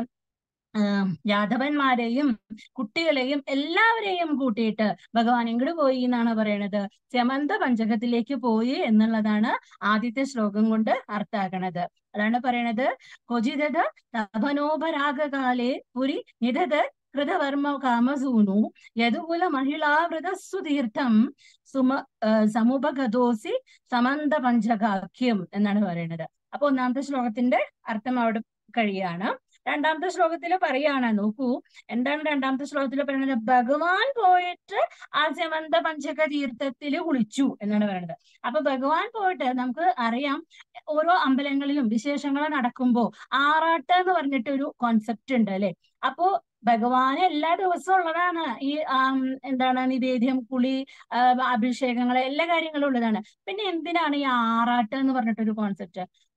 S9: ആം, യാദവന്മാരെയും കുട്ടികളെയും എല്ലാവരെയും കൂട്ടിയിട്ട് ഭഗവാൻ ഇങ്ങോട്ട് പോയി എന്നാണ് പറയണത് സമന്ത പഞ്ചകത്തിലേക്ക് പോയി എന്നുള്ളതാണ് ആദ്യത്തെ ശ്ലോകം കൊണ്ട് അർത്ഥാക്കണത് അതാണ് പറയണത് കൊജിതത തപനോപരാഗകാലേ പുരി നിധത് കൃതവർമ്മ കാമസൂനു യദുകുല മഹിളാവൃത സുതീർത്ഥം സുമ ആ, സമുപഗതോസി സമന്ത പഞ്ചകാഖ്യം എന്നാണ് പറയുന്നത് അപ്പൊ ഒന്നാമത്തെ ശ്ലോകത്തിന്റെ അർത്ഥം അവിടെ കഴിയാണ് രണ്ടാമത്തെ ശ്ലോകത്തിൽ പറയാണ് നോക്കൂ എന്താണ് രണ്ടാമത്തെ ശ്ലോകത്തിൽ പറയുന്നത് ഭഗവാൻ പോയിട്ട് ആ സമന്ത പഞ്ചക തീർത്ഥത്തിൽ കുളിച്ചു എന്നാണ് പറയുന്നത് അപ്പൊ ഭഗവാൻ പോയിട്ട് നമുക്ക് അറിയാം ഓരോ അമ്പലങ്ങളിലും വിശേഷങ്ങൾ നടക്കുമ്പോ ആറാട്ട് എന്ന് പറഞ്ഞിട്ട് ഒരു കോൺസെപ്റ്റ് ഉണ്ട് അല്ലെ അപ്പോ ഭഗവാന് എല്ലാ ദിവസവും ഉള്ളതാണ് ഈ ആം, എന്താണ് നിവേദ്യം കുളി ആ, അഭിഷേകങ്ങൾ എല്ലാ കാര്യങ്ങളും ഉള്ളതാണ് പിന്നെ എന്തിനാണ് ഈ ആറാട്ട് എന്ന് പറഞ്ഞിട്ടൊരു കോൺസെപ്റ്റ്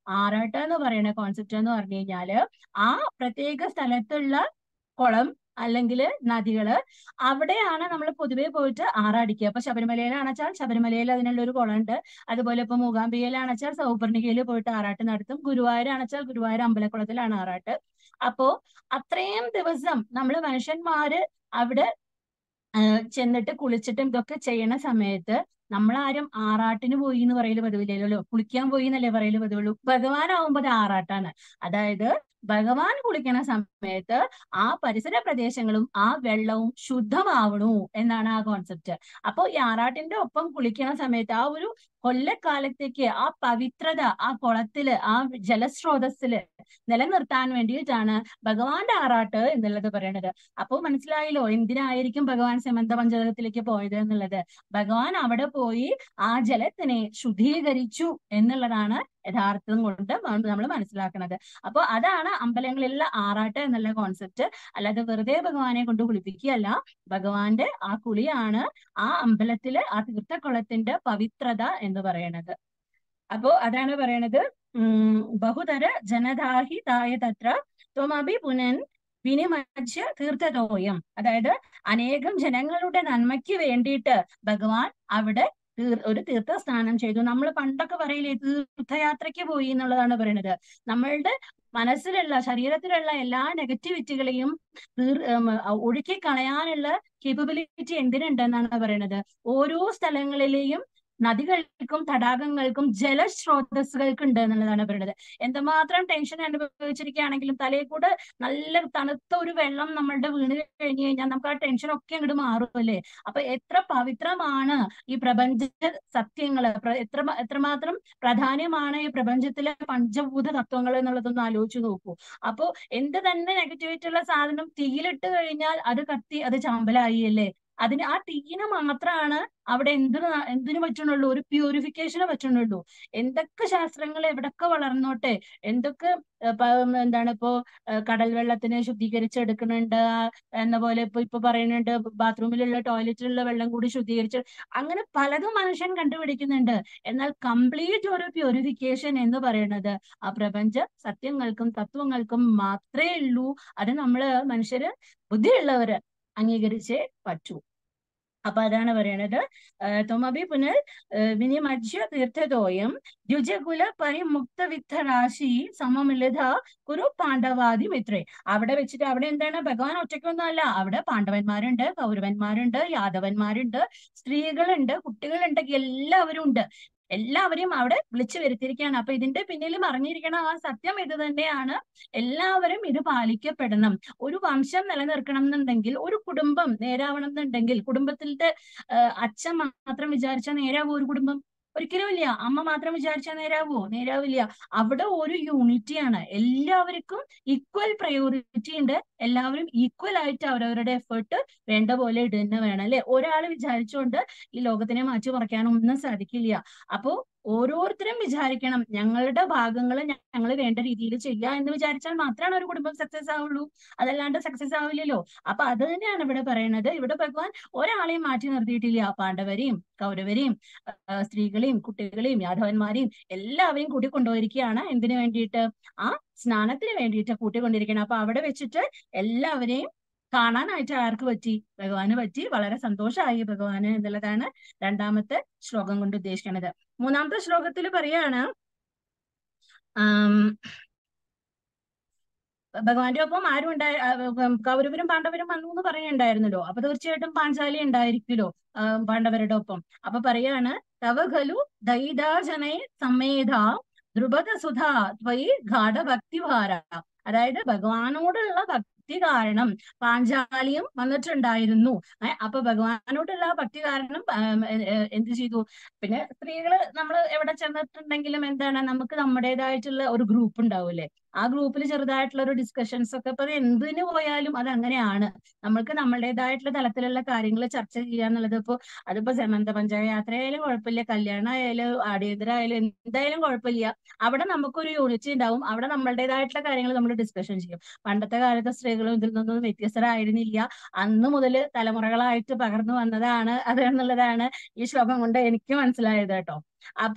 S9: ആറാട്ട് എന്ന് പറയുന്ന കോൺസെപ്റ്റ് എന്ന് പറഞ്ഞു കഴിഞ്ഞാല് ആ പ്രത്യേക സ്ഥലത്തുള്ള കുളം അല്ലെങ്കിൽ നദികള് അവിടെയാണ് നമ്മൾ പൊതുവേ പോയിട്ട് ആറാടിക്കുക അപ്പൊ ശബരിമലയിലാണെച്ചാൽ ശബരിമലയിൽ അതിനുള്ള ഒരു കുളമുണ്ട് അതുപോലെ ഇപ്പൊ മൂകാംബികയിലാണെച്ചാൽ സൗപർണികയിൽ പോയിട്ട് ആറാട്ട് നടത്തും ഗുരുവായൂരാണെച്ചാൽ ഗുരുവായൂർ അമ്പലക്കുളത്തിലാണ് ആറാട്ട് അപ്പോ അത്രയും ദിവസം നമ്മൾ മനുഷ്യന്മാര് അവിടെ ആ, ചെന്നിട്ട് കുളിച്ചിട്ടും ഇതൊക്കെ ചെയ്യണ സമയത്ത് നമ്മളാരും ആറാട്ടിന് പോയി എന്ന് പറയല് പതിവില്ലല്ലോ കുളിക്കാൻ പോയി എന്നല്ലേ പറയല് പതിവുള്ളൂ ഭഗവാനാവുമ്പോ അത് ആറാട്ടാണ് അതായത് ഭഗവാൻ കുളിക്കണ സമയത്ത് ആ പരിസര പ്രദേശങ്ങളും ആ വെള്ളവും ശുദ്ധമാവണു എന്നാണ് ആ കോൺസെപ്റ്റ് അപ്പൊ ഈ ആറാട്ടിന്റെ ഒപ്പം കുളിക്കണ സമയത്ത് ആ ഒരു കൊല്ലക്കാലത്തേക്ക് ആ പവിത്രത ആ കുളത്തില് ആ ജലസ്രോതസ്സില് നിലനിർത്താൻ വേണ്ടിയിട്ടാണ് ഭഗവാന്റെ ആറാട്ട് എന്നുള്ളത് പറയണത് അപ്പൊ മനസ്സിലായല്ലോ എന്തിനായിരിക്കും ഭഗവാൻ സമന്ത പഞ്ചകത്തിലേക്ക് പോയത് എന്നുള്ളത് ഭഗവാൻ അവിടെ പോയി ആ ജലത്തിനെ ശുദ്ധീകരിച്ചു എന്നുള്ളതാണ് യഥാർത്ഥം കൊണ്ട് നമ്മൾ മനസ്സിലാക്കുന്നത് അപ്പൊ അതാണ് അമ്പലങ്ങളിലുള്ള ആറാട്ട് എന്നുള്ള കോൺസെപ്റ്റ് അല്ലാതെ വെറുതെ ഭഗവാനെ കൊണ്ട് കുളിപ്പിക്കുകയല്ല ഭഗവാന്റെ ആ കുളിയാണ് ആ അമ്പലത്തിലെ ആ തീർത്ഥക്കുളത്തിന്റെ പവിത്രത എന്ന് പറയണത് അപ്പോ അതാണ് പറയണത് ഉം ബഹുതര ജനതാഹി തായ തത്ര ത്വമഭി പുനൻ വിനിമജ്യ തീർത്ഥതോയം അതായത് അനേകം ജനങ്ങളുടെ നന്മയ്ക്ക് വേണ്ടിയിട്ട് ഭഗവാൻ അവിടെ തീർ ഒരു തീർത്ഥസ്നാനം ചെയ്തു നമ്മൾ പണ്ടൊക്കെ പറയില്ലേ തീർത്ഥയാത്രയ്ക്ക് പോയി എന്നുള്ളതാണ് പറയുന്നത് നമ്മളുടെ മനസ്സിലുള്ള ശരീരത്തിലുള്ള എല്ലാ നെഗറ്റിവിറ്റികളെയും തീർ ഉം, ഒഴുക്കി കളയാനുള്ള കേപ്പബിലിറ്റി എന്തിനുണ്ടെന്നാണ് പറയുന്നത് ഓരോ സ്ഥലങ്ങളിലെയും നദികൾക്കും തടാകങ്ങൾക്കും ജലസ്രോതസ്സുകൾക്ക് ഉണ്ട് എന്നുള്ളതാണ് പറയുന്നത് എന്തുമാത്രം ടെൻഷൻ അനുഭവിച്ചിരിക്കുകയാണെങ്കിലും തലയിൽ കൂടെ നല്ല തണുത്ത ഒരു വെള്ളം നമ്മളുടെ വീണ് കഴിഞ്ഞു കഴിഞ്ഞാൽ നമുക്ക് ആ ടെൻഷൻ ഒക്കെ അങ്ങോട്ട് മാറും അല്ലേ അപ്പൊ എത്ര പവിത്രമാണ് ഈ പ്രപഞ്ച സത്യങ്ങള് പ്ര- എത്ര എത്രമാത്രം പ്രാധാന്യമാണ് ഈ പ്രപഞ്ചത്തിലെ പഞ്ചഭൂത തത്വങ്ങൾ എന്നുള്ളതൊന്ന് ആലോചിച്ച് നോക്കൂ അപ്പോ എന്ത് തന്നെ നെഗറ്റിവിറ്റി ഉള്ള സാധനം തീയിലിട്ട് കഴിഞ്ഞാൽ അത് കത്തി അത് ചാമ്പലായി അല്ലേ അതിന് ആ തീയിന് മാത്രമാണ് അവിടെ എന്തിനു എന്തിനു പറ്റണുള്ളൂ ഒരു പ്യൂരിഫിക്കേഷന് പറ്റണുള്ളൂ എന്തൊക്കെ ശാസ്ത്രങ്ങൾ എവിടൊക്കെ വളർന്നോട്ടെ എന്തൊക്കെ ഏ, പ- എന്താണ് ഇപ്പോ ഏ, കടൽ വെള്ളത്തിനെ ശുദ്ധീകരിച്ചെടുക്കുന്നുണ്ട് എന്ന പോലെ ഇപ്പൊ ഇപ്പൊ പറയുന്നുണ്ട് ബാത്റൂമിലുള്ള ടോയ്ലറ്റിലുള്ള വെള്ളം കൂടി ശുദ്ധീകരിച്ച് അങ്ങനെ പലതും മനുഷ്യൻ കണ്ടുപിടിക്കുന്നുണ്ട് എന്നാൽ കംപ്ലീറ്റ് ഒരു പ്യൂരിഫിക്കേഷൻ എന്ന് പറയുന്നത് ആ പ്രപഞ്ച സത്യങ്ങൾക്കും തത്വങ്ങൾക്കും മാത്രമേ ഉള്ളൂ അത് നമ്മള് മനുഷ്യര് ബുദ്ധിയുള്ളവര് അംഗീകരിച്ചേ പറ്റൂ അപ്പൊ അതാണ് പറയണത് ത്വമഭി പുനർ വിനിമജ്യ തീർത്ഥതോയം ദ്വിജകുല പരിമുക്ത വിത്ത രാശി സമമിലിത കുരു പാണ്ഡവാദി മിത്രേ അവിടെ വെച്ചിട്ട് അവിടെ എന്താണ് ഭഗവാൻ ഒറ്റയ്ക്കൊന്നുമല്ല അവിടെ പാണ്ഡവന്മാരുണ്ട് കൗരവന്മാരുണ്ട് യാദവന്മാരുണ്ട് സ്ത്രീകളുണ്ട് കുട്ടികളുണ്ട് എല്ലാവരും ഉണ്ട് എല്ലാവരെയും അവിടെ വിളിച്ചു വരുത്തിയിരിക്കുകയാണ് അപ്പൊ ഇതിന്റെ പിന്നിൽ മറിഞ്ഞിരിക്കണ ആ സത്യം ഇത് തന്നെയാണ് എല്ലാവരും ഇത് പാലിക്കപ്പെടണം ഒരു വംശം നിലനിൽക്കണം എന്നുണ്ടെങ്കിൽ ഒരു കുടുംബം നേരാവണം എന്നുണ്ടെങ്കിൽ കുടുംബത്തിലത്തെ ആ, അച്ഛൻ മാത്രം വിചാരിച്ചാൽ നേരാവോ ഒരു കുടുംബം ഒരിക്കലും ഇല്ല അമ്മ മാത്രം വിചാരിച്ചാൽ നേരാവോ നേരാവില്ല അവിടെ ഒരു യൂണിറ്റിയാണ് എല്ലാവർക്കും ഈക്വൽ പ്രയോറിറ്റി ഉണ്ട് എല്ലാവരും ഈക്വൽ ആയിട്ട് അവരവരുടെ എഫേർട്ട് വേണ്ട പോലെ ഇടുന്ന വേണം അല്ലെ ഒരാൾ വിചാരിച്ചുകൊണ്ട് ഈ ലോകത്തിനെ മാറ്റിമറിക്കാനൊന്നും സാധിക്കില്ല അപ്പോ ഓരോരുത്തരും വിചാരിക്കണം ഞങ്ങളുടെ ഭാഗങ്ങൾ ഞങ്ങൾ വേണ്ട രീതിയിൽ ചെയ്യുക എന്ന് വിചാരിച്ചാൽ മാത്രമാണ് ഒരു കുടുംബം സക്സസ് ആവുള്ളൂ അതല്ലാണ്ട് സക്സസ് ആവില്ലല്ലോ അപ്പൊ അത് തന്നെയാണ് ഇവിടെ പറയുന്നത് ഇവിടെ ഭഗവാൻ ഒരാളെയും മാറ്റി നിർത്തിയിട്ടില്ല പാണ്ഡവരെയും കൗരവരെയും ആ, സ്ത്രീകളെയും കുട്ടികളെയും യാദവന്മാരെയും എല്ലാവരെയും കൂട്ടിക്കൊണ്ടുപോയിരിക്കുകയാണ് എന്തിനു വേണ്ടിയിട്ട് ആ സ്നാനത്തിന് വേണ്ടിയിട്ട് കൂട്ടിക്കൊണ്ടിരിക്കണം അപ്പൊ അവിടെ വെച്ചിട്ട് എല്ലാവരെയും കാണാനായിട്ട് ആർക്ക് പറ്റി ഭഗവാന് പറ്റി വളരെ സന്തോഷമായി ഭഗവാന് എന്നുള്ളതാണ് രണ്ടാമത്തെ ശ്ലോകം കൊണ്ട് ഉദ്ദേശിക്കുന്നത് മൂന്നാമത്തെ ശ്ലോകത്തിൽ പറയാണ് ആം, ഭഗവാന്റെ ഒപ്പം ആരും ഉണ്ടായി ആ, ഉം, കൗരവരും പാണ്ഡവരും വന്നു എന്ന് പറയുന്നുണ്ടായിരുന്നല്ലോ അപ്പൊ തീർച്ചയായിട്ടും പാഞ്ചാലി ഉണ്ടായിരിക്കുമല്ലോ ആ, പാണ്ഡവരുടെ ഒപ്പം അപ്പൊ പറയാണ് തവ ഖലു ദൈതാജനേ സമേധ ദ്രുപദ സുധാ ത്വയി ഗാഠഭക്തിഭാര അതായത് ഭഗവാനോടുള്ള ഭക്തി കാരണം പാഞ്ചാലിയും വന്നിട്ടുണ്ടായിരുന്നു ഏ, അപ്പൊ ഭഗവാനോടുള്ള ആ ഭക്തി കാരണം ആം, എ, എ, എന്ത് ചെയ്തു പിന്നെ സ്ത്രീകള് നമ്മൾ എവിടെ ചെന്നിട്ടുണ്ടെങ്കിലും എന്താണ് നമുക്ക് നമ്മുടേതായിട്ടുള്ള ഒരു ഗ്രൂപ്പ് ഉണ്ടാവൂലേ ആ ഗ്രൂപ്പിൽ ചെറുതായിട്ടുള്ള ഒരു ഡിസ്കഷൻസ് ഒക്കെ ഇപ്പൊ അത് എന്തിനു പോയാലും അത് അങ്ങനെയാണ് നമ്മൾക്ക് നമ്മളുടേതായിട്ടുള്ള തലത്തിലുള്ള കാര്യങ്ങൾ ചർച്ച ചെയ്യാന്നുള്ളത് ഇപ്പോ അതിപ്പോ സെമന്ത പഞ്ചായ യാത്രയായാലും കുഴപ്പമില്ല കല്യാണം ആയാലും അടിയന്തര ആയാലും എന്തായാലും കുഴപ്പമില്ല അവിടെ നമുക്കൊരു യൂണിറ്റി ഉണ്ടാവും അവിടെ നമ്മളുടേതായിട്ടുള്ള കാര്യങ്ങൾ നമ്മൾ ഡിസ്കഷൻ ചെയ്യും പണ്ടത്തെ കാലത്തെ സ്ത്രീകളും ഇതിൽ നിന്നും വ്യത്യസ്തരായിരുന്നില്ല അന്ന് മുതൽ തലമുറകളായിട്ട് പകർന്നു വന്നതാണ് അത് എന്നുള്ളതാണ് ഈ ശ്ലോകം കൊണ്ട് എനിക്ക് മനസ്സിലായത് കേട്ടോ അപ്പോ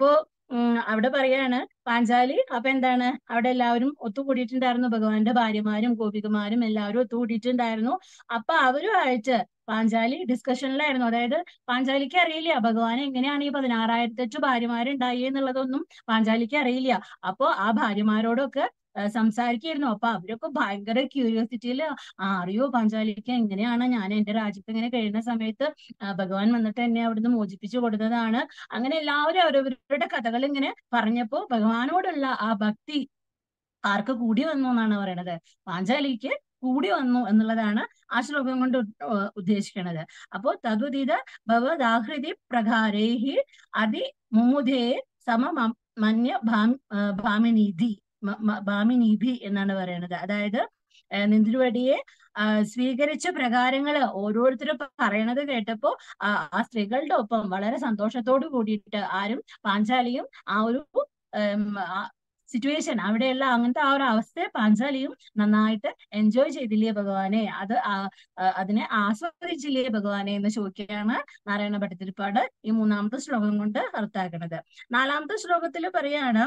S9: ഉം, അവിടെ പറയാണ് പാഞ്ചാലി അപ്പൊ എന്താണ് അവിടെ എല്ലാവരും ഒത്തുകൂടിയിട്ടുണ്ടായിരുന്നു ഭഗവാന്റെ ഭാര്യമാരും ഗോപികമാരും എല്ലാവരും ഒത്തുകൂടിയിട്ടുണ്ടായിരുന്നു അപ്പൊ അവരുമായിട്ട് പാഞ്ചാലി ഡിസ്കഷനിലായിരുന്നു അതായത് പാഞ്ചാലിക്ക് അറിയില്ല ഭഗവാൻ എങ്ങനെയാണ് ഈ പതിനാറായിരത്തച്ചു ഭാര്യമാരുണ്ടായി എന്നുള്ളതൊന്നും പാഞ്ചാലിക്ക് അറിയില്ല അപ്പൊ ആ ഭാര്യമാരോടൊക്കെ ആ, സംസാരിക്കായിരുന്നു അപ്പൊ അവരൊക്കെ ഭയങ്കര ക്യൂരിയോസിറ്റിയിൽ അറിയോ പാഞ്ചാലിക്ക് എങ്ങനെയാണ് ഞാൻ എന്റെ രാജ്യത്ത് ഇങ്ങനെ കഴിയുന്ന സമയത്ത് ആ, ഭഗവാൻ വന്നിട്ട് എന്നെ അവിടുന്ന് മോചിപ്പിച്ചു കൊടുത്തതാണ് അങ്ങനെ എല്ലാവരും അവരവരുടെ കഥകൾ ഇങ്ങനെ പറഞ്ഞപ്പോ ഭഗവാനോടുള്ള ആ ഭക്തി ആർക്ക് കൂടി വന്നു എന്നാണ് പറയണത് പാഞ്ചാലിക്ക് കൂടി വന്നു എന്നുള്ളതാണ് ആ ശ്ലോകം കൊണ്ട് ഉ- ഉ- ഉദ്ദേശിക്കുന്നത് അപ്പോ തദ്വതീത ഭവദാഹൃതി പ്രകാരേഹി അതി മുമുദേ സമ മ- മന്യ ഭാം- ആ, ഭാമിനീതി മ- മ- ഭാമിനീഭി എന്നാണ് പറയണത് അതായത് ആ, നിന്തിരുവടിയെ ആ, സ്വീകരിച്ച പ്രകാരങ്ങള് ഓരോരുത്തരും പറയണത് കേട്ടപ്പോ ആ ആ സ്ത്രീകളുടെ ഒപ്പം വളരെ സന്തോഷത്തോട് കൂടിയിട്ട് ആരും പാഞ്ചാലിയും ആ ഒരു സിറ്റുവേഷൻ അവിടെയുള്ള അങ്ങനത്തെ ആ ഒരു അവസ്ഥയെ പാഞ്ചാലിയും നന്നായിട്ട് എൻജോയ് ചെയ്തില്ലേ ഭഗവാനെ അത് ആ- ആ- അതിനെ ആസ്വദിച്ചില്ലേ ഭഗവാനെ എന്ന് ചോദിക്കുകയാണ് നാരായണ ഭട്ടതിരിപ്പാട് ഈ മൂന്നാമത്തെ ശ്ലോകം കൊണ്ട് അർത്ഥാക്കുന്നത് നാലാമത്തെ ശ്ലോകത്തിൽ പറയാണ്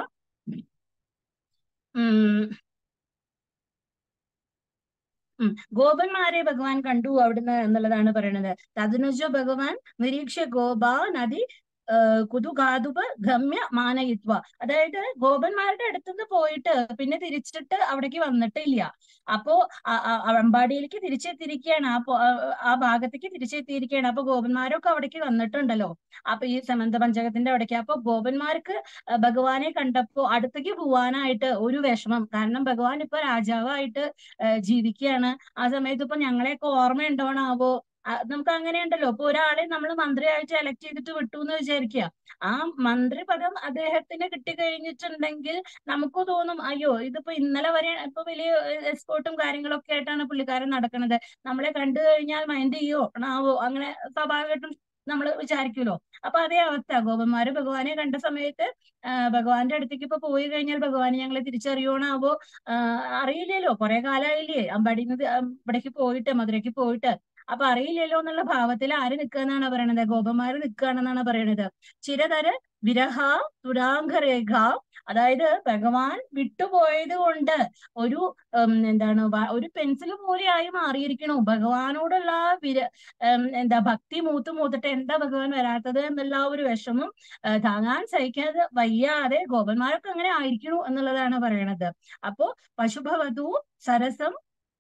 S9: ഉം ഉം ഗോപന്മാരെ ഭഗവാൻ കണ്ടു അവിടുന്ന് എന്നുള്ളതാണ് പറയണത് തദനുജ ഭഗവാൻ നിരീക്ഷ ഗോപാ നദി കുതുകാതുപ ഗമ്യ മാനയിത്വ അതായത് ഗോപന്മാരുടെ അടുത്തുനിന്ന് പോയിട്ട് പിന്നെ തിരിച്ചിട്ട് അവിടേക്ക് വന്നിട്ടില്ല അപ്പോ ആ- ആ- ആ അമ്പാടിയിലേക്ക് തിരിച്ചെത്തിയിരിക്കുകയാണ് ആ പോ- ആ- ആ ഭാഗത്തേക്ക് തിരിച്ചെത്തിയിരിക്കുകയാണ് അപ്പൊ ഗോപന്മാരൊക്കെ അവിടേക്ക് വന്നിട്ടുണ്ടല്ലോ അപ്പൊ ഈ സമന്ത പഞ്ചകത്തിന്റെ അവിടേക്ക് അപ്പൊ ഗോപന്മാർക്ക് ആ, ഭഗവാനെ കണ്ടപ്പോ അടുത്തേക്ക് പോവാനായിട്ട് ഒരു വിഷമം കാരണം ഭഗവാൻ ഇപ്പൊ രാജാവായിട്ട് ആ, ജീവിക്കുകയാണ് ആ സമയത്ത് ഇപ്പൊ ഞങ്ങളെയൊക്കെ ഓർമ്മയുണ്ടോണാവോ ആ, നമുക്ക് അങ്ങനെ ഉണ്ടല്ലോ ഇപ്പൊ ഒരാളെ നമ്മൾ മന്ത്രിയായിട്ട് എലക്ട് ചെയ്തിട്ട് വിട്ടു എന്ന് വിചാരിക്കുക ആ മന്ത്രി പദം അദ്ദേഹത്തിന് കിട്ടിക്കഴിഞ്ഞിട്ടുണ്ടെങ്കിൽ നമുക്ക് തോന്നും അയ്യോ ഇതിപ്പോ ഇന്നലെ വരെ ഇപ്പൊ വലിയ എസ്കോർട്ടും കാര്യങ്ങളൊക്കെ ആയിട്ടാണ് പുള്ളിക്കാരൻ നടക്കുന്നത് നമ്മളെ കണ്ടു കഴിഞ്ഞാൽ മൈൻഡ് ചെയ്യോ ആവോ അങ്ങനെ സ്വാഭാവികമായിട്ടും നമ്മൾ വിചാരിക്കുമല്ലോ അപ്പൊ അതേ അവസ്ഥ ഗോപന്മാര് ഭഗവാനെ കണ്ട സമയത്ത് ആ, ഭഗവാന്റെ അടുത്തേക്ക് ഇപ്പൊ പോയി കഴിഞ്ഞാൽ ഭഗവാനെ ഞങ്ങളെ തിരിച്ചറിയണാവോ അറിയില്ലല്ലോ കുറെ കാലമായില്ലേ അമ്പാടിന്ന് ഇവിടേക്ക് പോയിട്ട് മധുരയ്ക്ക് പോയിട്ട് അപ്പൊ അറിയില്ലല്ലോ എന്നുള്ള ഭാവത്തിൽ ആര് നിൽക്കുകയെന്നാണ് പറയണത് ഗോപന്മാര് നിൽക്കുകയാണെന്നാണ് പറയണത് ചിരതര വിരഹ തുരാംഗരേഖ അതായത് ഭഗവാൻ വിട്ടുപോയത് കൊണ്ട് ഒരു ഉം, എന്താണ് വ- ഒരു പെൻസിൽ പോലെയായി മാറിയിരിക്കണു ഭഗവാനോടുള്ള ആ വിര ഉം, എന്താ ഭക്തി മൂത്ത് മൂത്തിട്ട് എന്താ ഭഗവാൻ വരാത്തത് എന്നുള്ള ആ ഒരു വിഷമം ആ, താങ്ങാൻ സഹിക്കാതെ വയ്യാതെ ഗോപന്മാരൊക്കെ അങ്ങനെ ആയിരിക്കണു എന്നുള്ളതാണ് പറയണത് അപ്പോ പശുഭവതു സരസം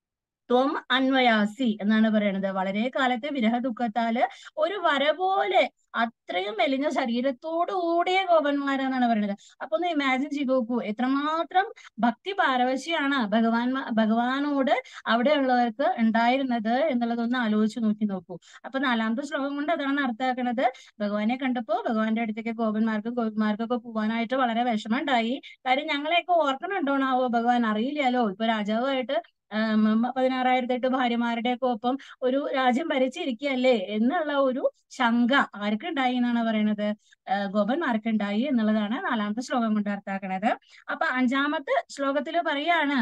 S9: ത്വം അന്വയാസി എന്നാണ് പറയണത് വളരെ കാലത്തെ വിരഹ ദുഃഖത്താല് ഒരു വര പോലെ അത്രയും മെലിഞ്ഞ ശരീരത്തോടു കൂടിയ ഗോപന്മാരാന്നാണ് പറയുന്നത് അപ്പൊ ഒന്ന് ഇമാജിൻ ചെയ്ത് നോക്കൂ എത്രമാത്രം ഭക്തി പാരവശ്യാണ് ഭഗവാൻ ഭഗവാനോട് അവിടെയുള്ളവർക്ക് ഉണ്ടായിരുന്നത് എന്നുള്ളതൊന്ന് ആലോചിച്ച് നോക്കി നോക്കൂ അപ്പൊ നാലാമത്തെ ശ്ലോകം കൊണ്ട് അതാണ് അർത്ഥമാക്കുന്നത് ഭഗവാനെ കണ്ടപ്പോ ഭഗവാന്റെ അടുത്തേക്ക് ഗോപന്മാർക്കും ഗോപിമാർക്കൊക്കെ പോവാനായിട്ട് വളരെ വിഷമം ഉണ്ടായി കാര്യം ഞങ്ങളെയൊക്കെ ഓർക്കണുണ്ടോണാവോ ഭഗവാൻ അറിയില്ലല്ലോ ഇപ്പൊ രാജാവായിട്ട് ആം, പതിനാറായിരത്തി എട്ട് ഭാര്യമാരുടെ ഒക്കെ ഒപ്പം ഒരു രാജ്യം ഭരിച്ചിരിക്കുകയല്ലേ എന്നുള്ള ഒരു ശങ്ക ആർക്കുണ്ടായി എന്നാണ് പറയണത് ആ, ഗോപന്മാർക്കുണ്ടായി എന്നുള്ളതാണ് നാലാമത്തെ ശ്ലോകം കൊണ്ട് അർത്ഥാക്കണത് അപ്പൊ അഞ്ചാമത്തെ ശ്ലോകത്തിൽ പറയാണ്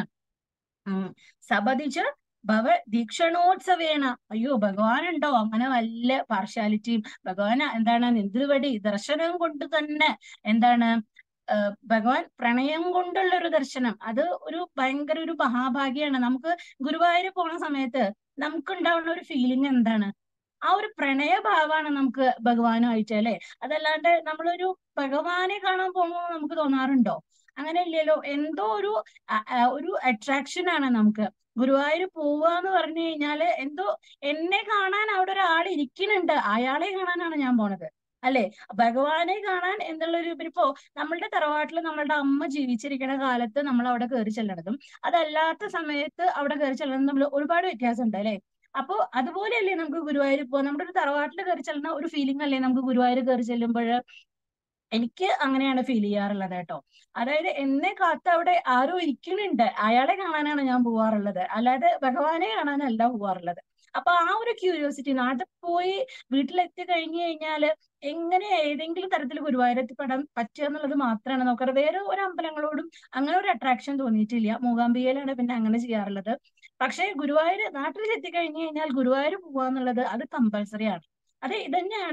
S9: ഉം, സപതിച്ച് ഭവ ദീക്ഷണോത്സവേന അയ്യോ ഭഗവാനുണ്ടോ അങ്ങനെ വല്ല പാർഷ്യാലിറ്റിയും ഭഗവാൻ എന്താണ് നിന്തിരുവടി ദർശനം കൊണ്ട് തന്നെ എന്താണ് ആ, ഭഗവാൻ പ്രണയം കൊണ്ടുള്ള ഒരു ദർശനം അത് ഒരു ഭയങ്കര ഒരു മഹാഭാഗ്യാണ് നമുക്ക് ഗുരുവായൂർ പോണ സമയത്ത് നമുക്ക് ഉണ്ടാവുന്ന ഒരു ഫീലിംഗ് എന്താണ് ആ ഒരു പ്രണയഭാവമാണ് നമുക്ക് ഭഗവാനുമായിട്ട് അല്ലെ അതല്ലാണ്ട് നമ്മളൊരു ഭഗവാനെ കാണാൻ പോകുമ്പോൾ നമുക്ക് തോന്നാറുണ്ടോ അങ്ങനെ ഇല്ലല്ലോ എന്തോ ഒരു അ- അ- ഒരു അട്രാക്ഷൻ ആണ് നമുക്ക് ഗുരുവായൂർ പോവുക എന്ന് പറഞ്ഞു കഴിഞ്ഞാല് എന്തോ എന്നെ കാണാൻ അവിടെ ഒരാൾ ഇരിക്കുന്നുണ്ട് അയാളെ കാണാനാണ് ഞാൻ പോണത് അല്ലെ ഭഗവാനെ കാണാൻ എന്നുള്ളൊരു ഇപ്പൊ നമ്മളുടെ തറവാട്ടിൽ നമ്മളുടെ അമ്മ ജീവിച്ചിരിക്കുന്ന കാലത്ത് നമ്മൾ അവിടെ കയറി ചെല്ലണതും അതല്ലാത്ത സമയത്ത് അവിടെ കയറി ചെല്ലണതും തമ്മിൽ ഒരുപാട് വ്യത്യാസമുണ്ട് അല്ലെ അപ്പോ അതുപോലെയല്ലേ നമുക്ക് ഗുരുവായൂർ പോ നമ്മുടെ ഒരു തറവാട്ടിൽ കയറി ചെല്ലുന്ന ഒരു ഫീലിംഗ് അല്ലേ നമുക്ക് ഗുരുവായൂർ കയറി ചെല്ലുമ്പോൾ എനിക്ക് അങ്ങനെയാണ് ഫീൽ ചെയ്യാറുള്ളത് കേട്ടോ അതായത് എന്നെ കാത്ത് അവിടെ ആരോ ഇരിക്കുന്നുണ്ട് അയാളെ കാണാനാണ് ഞാൻ പോവാറുള്ളത് അല്ലാതെ ഭഗവാനെ കാണാനല്ല പോവാറുള്ളത് അപ്പൊ ആ ഒരു ക്യൂരിയോസിറ്റി നാട്ടിൽ പോയി വീട്ടിലെത്തി കഴിഞ്ഞു കഴിഞ്ഞാല് എങ്ങനെ ഏതെങ്കിലും തരത്തിൽ ഗുരുവായൂരെത്തിപ്പെടാൻ പറ്റുക എന്നുള്ളത് മാത്രമാണ് നോക്കാറ് വേറെ ഒരു അമ്പലങ്ങളോടും അങ്ങനെ ഒരു അട്രാക്ഷൻ തോന്നിയിട്ടില്ല മൂകാംബികയിലാണ് പിന്നെ അങ്ങനെ ചെയ്യാറുള്ളത് പക്ഷേ ഗുരുവായൂർ നാട്ടിൽ എത്തിക്കഴിഞ്ഞു കഴിഞ്ഞാൽ ഗുരുവായൂർ പോവാന്നുള്ളത് അത് കമ്പൽസറി ആണ് അത് ഇതന്നെയാണ്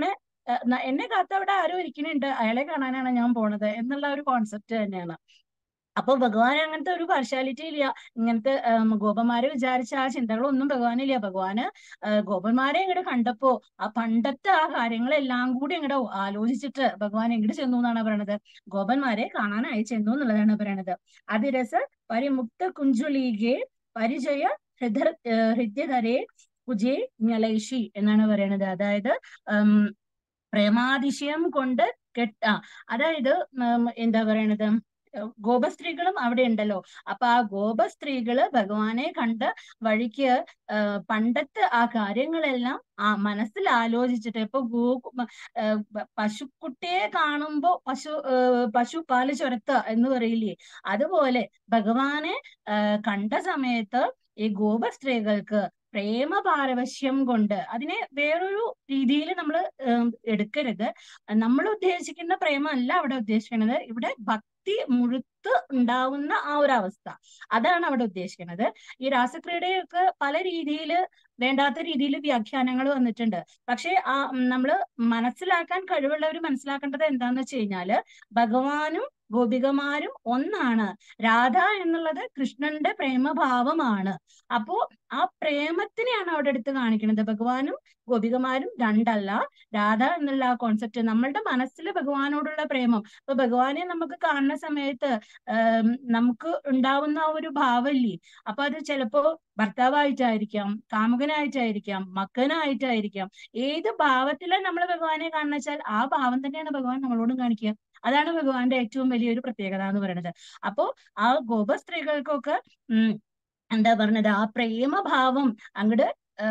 S9: ഏഹ്, ന- എന്നെ കാത്ത അവിടെ ആരോ ഇരിക്കുന്നുണ്ട് അയാളെ കാണാനാണ് ഞാൻ പോണത് എന്നുള്ള ഒരു കോൺസെപ്റ്റ് തന്നെയാണ് അപ്പൊ ഭഗവാൻ അങ്ങനത്തെ ഒരു പാർഷ്യാലിറ്റി ഇല്ല ഇങ്ങനത്തെ ഉം, ഗോപന്മാരെ വിചാരിച്ച ആ ചിന്തകളൊന്നും ഭഗവാനില്ല ഭഗവാന് ആ, ഗോപന്മാരെ ഇങ്ങോട്ട് കണ്ടപ്പോ ആ പണ്ടത്തെ ആ കാര്യങ്ങളെല്ലാം കൂടി ഇങ്ങോട്ട് ആലോചിച്ചിട്ട് ഭഗവാൻ എങ്ങോട്ട് ചെന്നു എന്നാണ് പറയണത് ഗോപന്മാരെ കാണാനായി ചെന്നു എന്നുള്ളതാണ് പറയണത് അതിരസ പരിമുക്ത കുഞ്ചുലീകെ പരിചയ ഹൃദ ഹൃദ്യധരെ കുജേ ഞലൈഷി എന്നാണ് പറയണത് അതായത് ഉം, പ്രേമാതിശയം കൊണ്ട് കെട്ട ആ, അതായത് ഉം, എന്താ പറയണത് ഏഹ് ഗോപസ്ത്രീകളും അവിടെ ഉണ്ടല്ലോ അപ്പൊ ആ ഗോപസ്ത്രീകള് ഭഗവാനെ കണ്ട വഴിക്ക് ഏഹ് പണ്ടത്തെ ആ കാര്യങ്ങളെല്ലാം ആ മനസ്സിൽ ആലോചിച്ചിട്ട് ഇപ്പൊ ഗോ ഏഹ് പ- പശുക്കുട്ടിയെ കാണുമ്പോ പശു ഏഹ് പശു പാല് ചുരത്ത എന്ന് പറയില്ലേ അതുപോലെ ഭഗവാനെ ഏഹ് കണ്ട സമയത്ത് ഈ ഗോപസ്ത്രീകൾക്ക് പ്രേമ പാരവശ്യം കൊണ്ട് അതിനെ വേറൊരു രീതിയിൽ നമ്മൾ എടുക്കരുത് നമ്മൾ ഉദ്ദേശിക്കുന്ന പ്രേമല്ല അവിടെ ഉദ്ദേശിക്കുന്നത് ഇവിടെ ഭക്തി മുഴുത്ത് ഉണ്ടാവുന്ന ആ ഒരു അവസ്ഥ അതാണ് അവിടെ ഉദ്ദേശിക്കുന്നത് ഈ രാസക്രീഡയൊക്കെ പല രീതിയിൽ വേണ്ടാത്ത രീതിയിൽ വ്യാഖ്യാനങ്ങൾ വന്നിട്ടുണ്ട് പക്ഷെ ആ നമ്മൾ മനസ്സിലാക്കാൻ കഴിവുള്ളവർ മനസ്സിലാക്കേണ്ടത് എന്താന്ന് വെച്ച് കഴിഞ്ഞാല് ഭഗവാനും ഗോപികമാരും ഒന്നാണ് രാധ എന്നുള്ളത് കൃഷ്ണന്റെ പ്രേമഭാവമാണ് അപ്പോ ആ പ്രേമത്തിനെയാണ് അവിടെ എടുത്ത് കാണിക്കുന്നത് ഭഗവാനും ഗോപികമാരും രണ്ടല്ല രാധ എന്നുള്ള ആ കോൺസെപ്റ്റ് നമ്മളുടെ മനസ്സിൽ ഭഗവാനോടുള്ള പ്രേമം ഇപ്പൊ ഭഗവാനെ നമുക്ക് കാണുന്ന സമയത്ത് ആം, നമുക്ക് ഉണ്ടാവുന്ന ആ ഒരു ഭാവമില്ലേ അപ്പൊ അത് ചിലപ്പോ ഭർത്താവായിട്ടായിരിക്കാം കാമുകനായിട്ടായിരിക്കാം മക്കനായിട്ടായിരിക്കാം ഏത് ഭാവത്തിലാണ് നമ്മൾ ഭഗവാനെ കാണുന്ന വെച്ചാൽ ആ ഭാവം തന്നെയാണ് ഭഗവാൻ നമ്മളോടും കാണിക്കുക അതാണ് ഭഗവാന്റെ ഏറ്റവും വലിയൊരു പ്രത്യേകത എന്ന് പറയുന്നത് അപ്പോ ആ ഗോപ സ്ത്രീകൾക്കൊക്കെ ഉം എന്താ പറഞ്ഞത് ആ പ്രേമഭാവം അങ്ങട്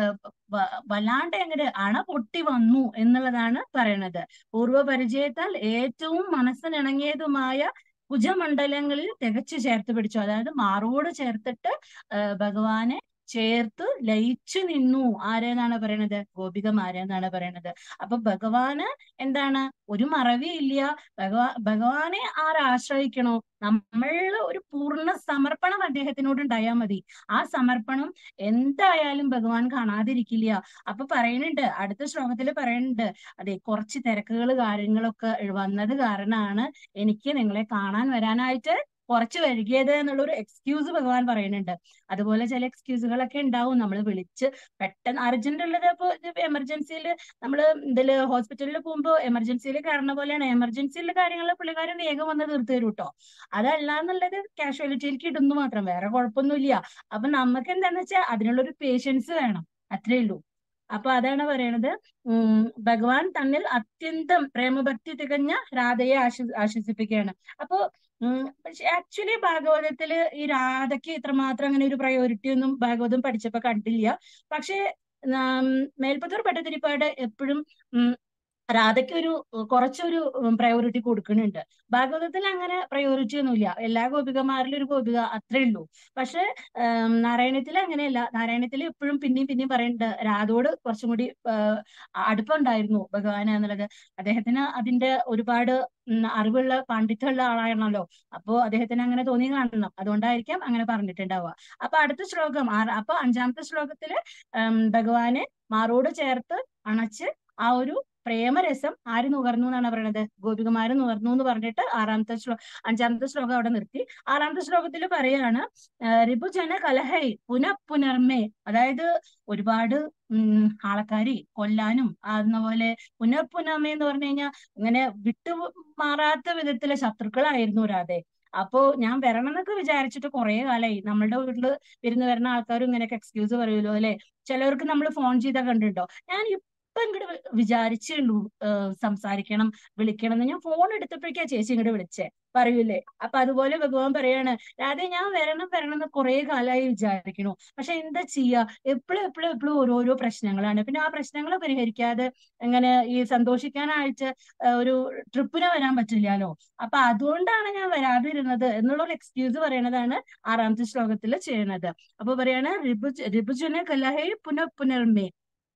S9: വല്ലാണ്ട് അങ്ങട് അണ പൊട്ടി വന്നു എന്നുള്ളതാണ് പറയണത് പൂർവ്വ പരിചയത്താൽ ഏറ്റവും മനസ്സിനിണങ്ങിയതുമായ കുജമണ്ഡലങ്ങളിൽ തികച്ചു ചേർത്ത് പിടിച്ചു അതായത് മാറോട് ചേർത്തിട്ട് ആ, ഭഗവാനെ ചേർത്ത് ലയിച്ചു നിന്നു ആരെന്നാണ് പറയണത് ഗോപികമാരെന്നാണ് പറയണത് അപ്പൊ ഭഗവാന് എന്താണ് ഒരു മറവിയില്ല ഭഗവാ ഭഗവാനെ ആരാശ്രയിക്കണോ നമ്മൾ ഒരു പൂർണ്ണ സമർപ്പണം അദ്ദേഹത്തിനോട് ഉണ്ടായാൽ മതി ആ സമർപ്പണം എന്തായാലും ഭഗവാൻ കാണാതിരിക്കില്ല അപ്പൊ പറയുന്നുണ്ട് അടുത്ത ശ്ലോകത്തിൽ പറയുന്നുണ്ട് അതെ കുറച്ച് തിരക്കുകൾ കാര്യങ്ങളൊക്കെ വന്നത് കാരണമാണ് എനിക്ക് നിങ്ങളെ കാണാൻ വരാനായിട്ട് കുറച്ച് വൈകിയത് എന്നുള്ളൊരു എക്സ്ക്യൂസ് ഭഗവാൻ പറയുന്നുണ്ട് അതുപോലെ ചില എക്സ്ക്യൂസുകളൊക്കെ ഉണ്ടാവും നമ്മൾ വിളിച്ച് പെട്ടെന്ന് അർജന്റ് ഉള്ളത് ഇപ്പൊ എമർജൻസിയിൽ നമ്മൾ ഇതില് ഹോസ്പിറ്റലിൽ പോകുമ്പോൾ എമർജൻസിയിൽ കയറുന്ന പോലെയാണ് എമർജൻസിയിലെ കാര്യങ്ങൾ പുള്ളിക്കാരൻ വേഗം വന്ന് തീർത്തു തരും കേട്ടോ അതല്ല എന്നുള്ളത് കാഷ്വാലിറ്റിയിലേക്ക് ഇടുന്നു മാത്രം വേറെ കുഴപ്പമൊന്നുമില്ല അപ്പൊ നമുക്ക് എന്താന്ന് വെച്ചാൽ അതിനുള്ളൊരു പേഷ്യൻസ് വേണം അത്രേ ഉള്ളൂ അപ്പൊ അതാണ് പറയണത് ഉം ഭഗവാൻ തന്നിൽ അത്യന്തം പ്രേമഭക്തി തികഞ്ഞ രാധയെ ആശ്വ ആശ്വസിപ്പിക്കുകയാണ് അപ്പൊ ഉം പക്ഷെ ആക്ച്വലി ഭാഗവതത്തില് ഈ രാധയ്ക്ക് ഇത്രമാത്രം അങ്ങനെ ഒരു പ്രയോറിറ്റി ഒന്നും ഭാഗവതം പഠിച്ചപ്പോ കണ്ടില്ല പക്ഷെ ഉം, മേൽപ്പത്തൂർ ഭട്ടതിരിപ്പാട് എപ്പോഴും ഉം രാധയ്ക്ക് ഒരു കുറച്ചൊരു പ്രയോറിറ്റി കൊടുക്കുന്നുണ്ട് ഭാഗവതത്തിൽ അങ്ങനെ പ്രയോറിറ്റി ഒന്നുമില്ല എല്ലാ ഗോപികമാരിലും ഒരു ഗോപിക അത്രേ ഉള്ളൂ പക്ഷെ ആം, നാരായണത്തിൽ അങ്ങനെയല്ല നാരായണത്തിൽ എപ്പോഴും പിന്നെയും പിന്നെയും പറയുന്നുണ്ട് രാധോട് കുറച്ചും കൂടി ആഹ്, അടുപ്പമുണ്ടായിരുന്നു ഭഗവാന് എന്നുള്ളത് അദ്ദേഹത്തിന് അതിന്റെ ഒരുപാട് ഉം, അറിവുള്ള പാണ്ഡിത്യമുള്ള ആളാണല്ലോ അപ്പോ അദ്ദേഹത്തിന് അങ്ങനെ തോന്നി കാണണം അതുകൊണ്ടായിരിക്കാം അങ്ങനെ പറഞ്ഞിട്ടുണ്ടാവുക അപ്പൊ അടുത്ത ശ്ലോകം ആറ് അപ്പൊ അഞ്ചാമത്തെ ശ്ലോകത്തില് ഉം, ഭഗവാനെ മാറോട് ചേർത്ത് അണച്ച് ആ ഒരു പ്രേമരസം ആര് നുകർന്നു എന്നാണ് പറയുന്നത് ഗോപികമാര് നുകർന്നു എന്ന് പറഞ്ഞിട്ട് ആറാമത്തെ ശ്ലോ അഞ്ചാമത്തെ ശ്ലോകം അവിടെ നിർത്തി ആറാമത്തെ ശ്ലോകത്തിൽ പറയാണ് ആ, രിപുജന കലഹൈ പുനഃപുനർമേ അതായത് ഒരുപാട് ഉം ആൾക്കാരി കൊല്ലാനും അന്ന പോലെ പുനഃപുനർമേ എന്ന് പറഞ്ഞു കഴിഞ്ഞാൽ ഇങ്ങനെ വിട്ടു മാറാത്ത വിധത്തിലെ ശത്രുക്കളായിരുന്നു രാധെ അപ്പോ ഞാൻ വരണം എന്നൊക്കെ വിചാരിച്ചിട്ട് കുറെ കാലമായി നമ്മളുടെ വീട്ടില് വിരുന്ന് വരുന്ന ആൾക്കാരും ഇങ്ങനെയൊക്കെ എക്സ്ക്യൂസ് പറയുമല്ലോ അല്ലെ ചിലവർക്ക് നമ്മൾ ഫോൺ ചെയ്താൽ കണ്ടിട്ടുണ്ടോ ഞാൻ ഇപ്പൊ ഇങ്ങോട്ട് വിചാരിച്ചേ ഉള്ളൂ ഏഹ് സംസാരിക്കണം വിളിക്കണം എന്ന് ഞാൻ ഫോൺ എടുത്തപ്പോഴേക്കാ ചേച്ചി ഇങ്ങോട്ട് വിളിച്ചേ പറയൂലേ അപ്പൊ അതുപോലെ ഭഗവാൻ പറയാണ് രാധേ ഞാൻ വരണം വരണം എന്ന് കുറെ കാലമായി വിചാരിക്കണു പക്ഷെ എന്താ ചെയ്യാ എപ്പോഴും എപ്പോഴും എപ്പോഴും ഓരോരോ പ്രശ്നങ്ങളാണ് പിന്നെ ആ പ്രശ്നങ്ങൾ പരിഹരിക്കാതെ എങ്ങനെ ഈ സന്തോഷിക്കാനായിട്ട് ഏഹ് ഒരു ട്രിപ്പിന് വരാൻ പറ്റില്ലല്ലോ അപ്പൊ അതുകൊണ്ടാണ് ഞാൻ വരാതിരുന്നത് എന്നുള്ള ഒരു എക്സ്ക്യൂസ് പറയണതാണ് ആറാമത്തെ ശ്ലോകത്തിൽ ചെയ്യുന്നത് അപ്പൊ പറയാണ് രിപു രിപുജന കലഹൈ പുനഃ പുനർമേ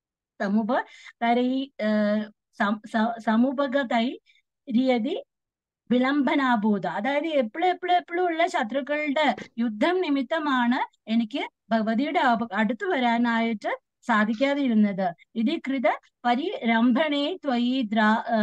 S9: സമുപ തരൈ ഏഹ് സം- സ- സമുപഗതൈ രിയതി വിളംബനാഭൂത അതായത് എപ്പോഴും എപ്പോഴും എപ്പോഴും ഉള്ള ശത്രുക്കളുടെ യുദ്ധം നിമിത്തമാണ് എനിക്ക് ഭഗവതിയുടെ അപ- അടുത്ത് വരാനായിട്ട് സാധിക്കാതിരുന്നത് ഇതി കൃത പരിരംഭണേ ത്വയി ദ്രാ ആ,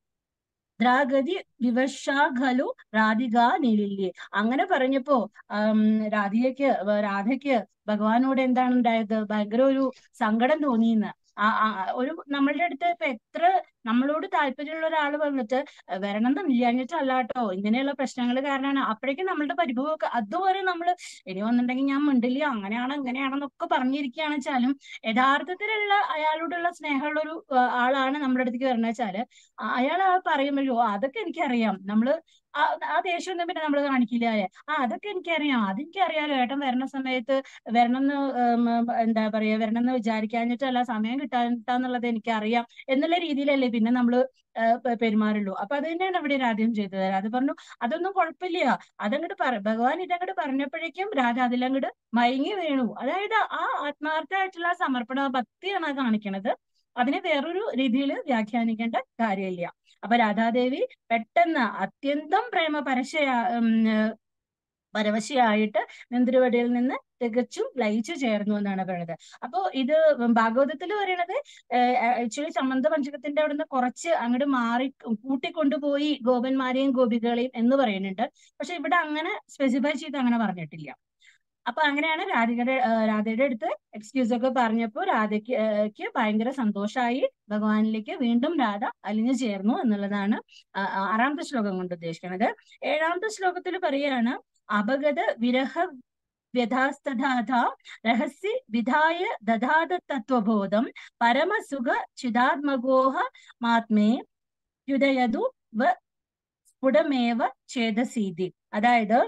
S9: ദ്രാഗതി വിവശാ ഖലു രാധിക നിലില്യേ അങ്ങനെ പറഞ്ഞപ്പോ ആം, രാധികയ്ക്ക് വ- രാധയ്ക്ക് ഭഗവാനോട് എന്താണ് ഉണ്ടായത് ഭയങ്കര ഒരു സങ്കടം തോന്നിയെന്ന് ആ ആ, ഒരു നമ്മളുടെ അടുത്ത് ഇപ്പൊ എത്ര നമ്മളോട് താല്പര്യമുള്ള ഒരാൾ വന്നിട്ട് വരണം എന്ന് ഇല്ലാഞ്ഞിട്ടല്ല കേട്ടോ ഇങ്ങനെയുള്ള പ്രശ്നങ്ങൾ കാരണമാണ് അപ്പോഴേക്കും നമ്മളുടെ പരിഭവമൊക്കെ അതുവരെ നമ്മൾ ഇനി വന്നിട്ടുണ്ടെങ്കിൽ ഞാൻ മിണ്ടില്ല അങ്ങനെയാണ് ഇങ്ങനെയാണെന്നൊക്കെ പറഞ്ഞിരിക്കുകയാണ് വെച്ചാലും യഥാർത്ഥത്തിലുള്ള അയാളോടുള്ള സ്നേഹമുള്ള ഒരു ആ, ആളാണ് നമ്മുടെ അടുത്തേക്ക് വരണ വെച്ചാല് അയാൾ ആ പറയുമ്പോഴോ അതൊക്കെ എനിക്കറിയാം നമ്മള് ആ ആ ദേഷ്യം ഒന്നും പിന്നെ നമ്മൾ കാണിക്കില്ല ആ അതൊക്കെ എനിക്കറിയാം അതെനിക്കറിയാലോ ഏട്ടൻ വരണ സമയത്ത് വരണം എന്ന് എന്താ പറയാ വരണം എന്ന് വിചാരിക്കാഞ്ഞിട്ടല്ല സമയം കിട്ടാനിട്ടാന്നുള്ളത് എനിക്കറിയാം എന്നുള്ള രീതിയിലല്ലേ പിന്നെ നമ്മള് ആ, പെ- പെരുമാറുള്ളൂ അപ്പൊ അത് തന്നെയാണ് ഇവിടെ ആദ്യം ചെയ്തത് രാധ പറഞ്ഞു അതൊന്നും കുഴപ്പമില്ല അതങ്ങോട്ട് പറ ഭഗവാൻ ഇതങ്ങോട്ട് പറഞ്ഞപ്പോഴേക്കും രാധ അതിലങ്ങോട്ട് മയങ്ങി വീണു അതായത് ആ ആത്മാർത്ഥമായിട്ടുള്ള ആ സമർപ്പണ ഭക്തിയാണ് ആ കാണിക്കണത് അതിനെ വേറൊരു രീതിയിൽ വ്യാഖ്യാനിക്കേണ്ട കാര്യമില്ല അപ്പൊ രാധാദേവി പെട്ടെന്ന് അത്യന്തം പ്രേമ പരശയ ഉം, ഏർ, പരവശയായിട്ട് നെന്തിരുവടിയിൽ നിന്ന് തികച്ചും ലയിച്ചു ചേർന്നു എന്നാണ് പറയുന്നത് അപ്പോ ഇത് ഭാഗവതത്തിൽ പറയണത് ആക്ച്വലി സംബന്ധ പഞ്ചകത്തിന്റെ അവിടുന്ന് കുറച്ച് അങ്ങോട്ട് മാറി കൂട്ടിക്കൊണ്ടുപോയി ഗോപന്മാരെയും ഗോപികളെയും എന്ന് പറയുന്നുണ്ട് പക്ഷെ ഇവിടെ അങ്ങനെ സ്പെസിഫൈ ചെയ്ത് അങ്ങനെ പറഞ്ഞിട്ടില്ല അപ്പൊ അങ്ങനെയാണ് രാധികയുടെ ആ, രാധയുടെ അടുത്ത് എക്സ്ക്യൂസ് ഒക്കെ പറഞ്ഞപ്പോ രാധയ്ക്ക് ആ, ക്ക് ഭയങ്കര സന്തോഷമായി ഭഗവാനിലേക്ക് വീണ്ടും രാധ അലിഞ്ഞു ചേർന്നു എന്നുള്ളതാണ് ആ, ആ, ആറാമത്തെ ശ്ലോകം കൊണ്ട് ഉദ്ദേശിക്കുന്നത് ഏഴാമത്തെ ശ്ലോകത്തിൽ പറയാണ് അപഗത വിരഹ വ്യഥാസ്തഥാഥ രഹസ്യ വിധായ ദധാത തത്വബോധം പരമസുഖ ചിദാത്മകോഹ മാത്മേ യുദയതു വ സ്ഫുടമേവ ഛേദസീതി അതായത്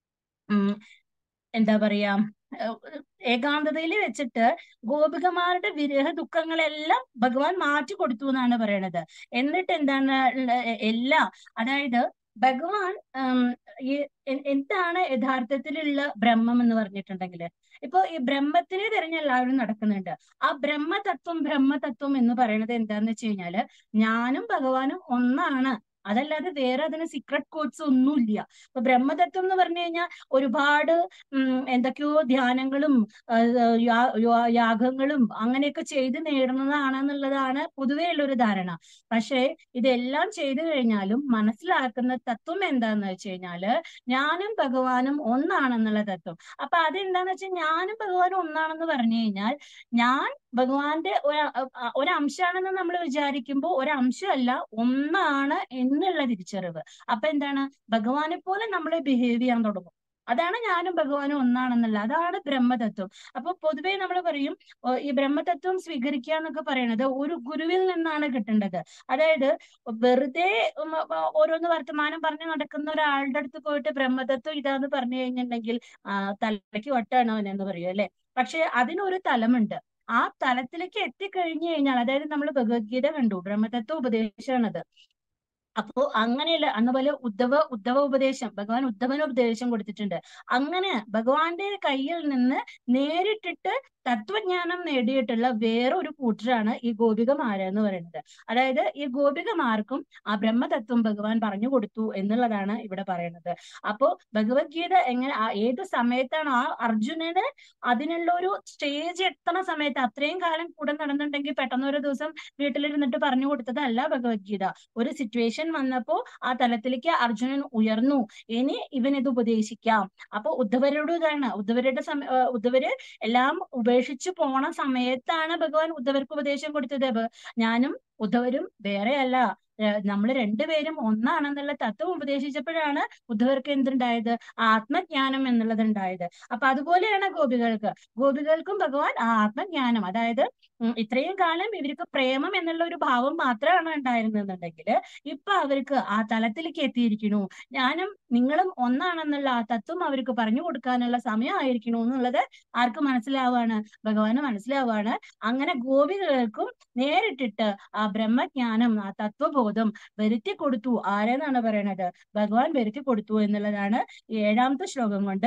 S9: ഉം എന്താ പറയാ ഏഹ് ഏകാന്തതയിൽ വെച്ചിട്ട് ഗോപികമാരുടെ വിരഹ ദുഃഖങ്ങളെല്ലാം ഭഗവാൻ മാറ്റി കൊടുത്തു എന്നാണ് പറയണത് എന്നിട്ട് എന്താണ് ഉള്ള- എല്ലാം അതായത് ഭഗവാൻ ഉം, ഈ എ- എന്താണ് യഥാർത്ഥത്തിലുള്ള ബ്രഹ്മം എന്ന് പറഞ്ഞിട്ടുണ്ടെങ്കിൽ ഇപ്പൊ ഈ ബ്രഹ്മത്തിനെ തിരഞ്ഞ് എല്ലാവരും നടക്കുന്നുണ്ട് ആ ബ്രഹ്മതത്വം ബ്രഹ്മതത്വം എന്ന് പറയുന്നത് എന്താന്ന് വെച്ച് കഴിഞ്ഞാല് ഞാനും ഭഗവാനും ഒന്നാണ് അതല്ലാതെ വേറെ അതിന് സീക്രട്ട് കോഡ്സ് ഒന്നുമില്ല ഇപ്പൊ ബ്രഹ്മതത്വം എന്ന് പറഞ്ഞു കഴിഞ്ഞാൽ ഒരുപാട് ഉം, എന്തൊക്കെയോ ധ്യാനങ്ങളും ആ, യാ- യാ- യാഗങ്ങളും അങ്ങനെയൊക്കെ ചെയ്ത് നേടുന്നതാണെന്നുള്ളതാണ് പൊതുവേ ഉള്ളൊരു ധാരണ പക്ഷേ ഇതെല്ലാം ചെയ്തു കഴിഞ്ഞാലും മനസ്സിലാക്കുന്ന തത്വം എന്താന്ന് വെച്ച് കഴിഞ്ഞാല് ഞാനും ഭഗവാനും ഒന്നാണെന്നുള്ള തത്വം അപ്പൊ അതെന്താന്ന് വെച്ചാൽ ഞാനും ഭഗവാനും ഒന്നാണെന്ന് പറഞ്ഞു കഴിഞ്ഞാൽ ഞാൻ ഭഗവാന്റെ ഒരു ഒരംശമാണെന്ന് നമ്മൾ വിചാരിക്കുമ്പോൾ ഒരംശമല്ല ഒന്നാണ് എന്നുള്ള തിരിച്ചറിവ് അപ്പൊ എന്താണ് ഭഗവാനെ പോലെ നമ്മൾ ബിഹേവ് ചെയ്യാൻ തുടങ്ങും അതാണ് ഞാനും ഭഗവാനും ഒന്നാണെന്നല്ല അതാണ് ബ്രഹ്മതത്വം അപ്പൊ പൊതുവേ നമ്മൾ പറയും ഓ, ഈ ബ്രഹ്മതത്വം സ്വീകരിക്കുക എന്നൊക്കെ പറയുന്നത് ഒരു ഗുരുവിൽ നിന്നാണ് കിട്ടേണ്ടത് അതായത് വെറുതെ ഉം, ഉം, ഓരോന്ന് വർത്തമാനം പറഞ്ഞ് നടക്കുന്ന ഒരാളുടെ അടുത്ത് പോയിട്ട് ബ്രഹ്മതത്വം ഇതാന്ന് പറഞ്ഞു കഴിഞ്ഞിട്ടുണ്ടെങ്കിൽ ആ തലയ്ക്ക് വട്ടാണ് അവൻ എന്ന് പറയും അല്ലെ പക്ഷെ അതിനൊരു തലമുണ്ട് ആ തലത്തിലേക്ക് എത്തിക്കഴിഞ്ഞു കഴിഞ്ഞാൽ അതായത് നമ്മൾ ഭഗവത്ഗീത കണ്ടു ബ്രഹ്മതത്വ ഉപദേശമാണത് അപ്പോ അങ്ങനെയല്ല അന്ന് പോലെ ഉദ്ധവ ഉദ്ധവ ഉപദേശം ഭഗവാൻ ഉദ്ധവന് ഉപദേശം കൊടുത്തിട്ടുണ്ട് അങ്ങനെ ഭഗവാന്റെ കയ്യിൽ നിന്ന് നേരിട്ടിട്ട് തത്വജ്ഞാനം നേടിയിട്ടുള്ള വേറെ ഒരു കൂട്ടരാണ് ഈ ഗോപികമാര് എന്ന് പറയുന്നത് അതായത് ഈ ഗോപികമാർക്കും ആ ബ്രഹ്മതത്വം ഭഗവാൻ പറഞ്ഞു കൊടുത്തു എന്നുള്ളതാണ് ഇവിടെ പറയുന്നത് അപ്പോ ഭഗവത്ഗീത എങ്ങനെ ആ ഏത് സമയത്താണ് ആ അർജുനന് അതിനുള്ള ഒരു സ്റ്റേജ് എത്തണ സമയത്ത് അത്രയും കാലം കൂടെ നടന്നിട്ടുണ്ടെങ്കിൽ പെട്ടെന്ന് ഒരു ദിവസം വീട്ടിലിരുന്നിട്ട് പറഞ്ഞു കൊടുത്തതല്ല ഭഗവത്ഗീത ഒരു സിറ്റുവേഷൻ വന്നപ്പോ ആ തലത്തിലേക്ക് അർജുനൻ ഉയർന്നു ഇനി ഇവൻ ഇത് ഉപദേശിക്കാം അപ്പൊ ഉദ്ധവരോട് ഇതാണ് ഉദ്ധവരുടെ സമ ഏർ ഉദ്ധവര് എല്ലാം ഉപേക്ഷിച്ചു പോണ സമയത്താണ് ഭഗവാൻ ഉദ്ധവർക്ക് ഉപദേശം കൊടുത്തത് ഭ- ഞാനും ഉദ്ധവരും വേറെയല്ല നമ്മൾ രണ്ടുപേരും ഒന്നാണെന്നുള്ള തത്വം ഉപദേശിച്ചപ്പോഴാണ് ഉദ്ധവർക്ക് എന്തുണ്ടായത് ആത്മജ്ഞാനം എന്നുള്ളത് ഉണ്ടായത് അപ്പൊ അതുപോലെയാണ് ഗോപികൾക്ക് ഗോപികൾക്കും ഭഗവാൻ ആ ആത്മജ്ഞാനം അതായത് ഉം, ഇത്രയും കാലം ഇവർക്ക് പ്രേമം എന്നുള്ള ഒരു ഭാവം മാത്രമാണ് ഉണ്ടായിരുന്നെന്നുണ്ടെങ്കിൽ ഇപ്പൊ അവർക്ക് ആ തലത്തിലേക്ക് എത്തിയിരിക്കണു ഞാനും നിങ്ങളും ഒന്നാണെന്നുള്ള ആ തത്വം അവർക്ക് പറഞ്ഞു കൊടുക്കാനുള്ള സമയമായിരിക്കണു എന്നുള്ളത് ആർക്ക് മനസ്സിലാവാണ് ഭഗവാന് മനസ്സിലാവാണ് അങ്ങനെ ഗോപികൾക്കും നേരിട്ടിട്ട് ആ ബ്രഹ്മജ്ഞാനം ആ തത്വബോധം വരുത്തി കൊടുത്തു ആരെന്നാണ് പറയണത് ഭഗവാൻ വരുത്തി കൊടുത്തു എന്നുള്ളതാണ് ഈ ഏഴാമത്തെ ശ്ലോകം കൊണ്ട്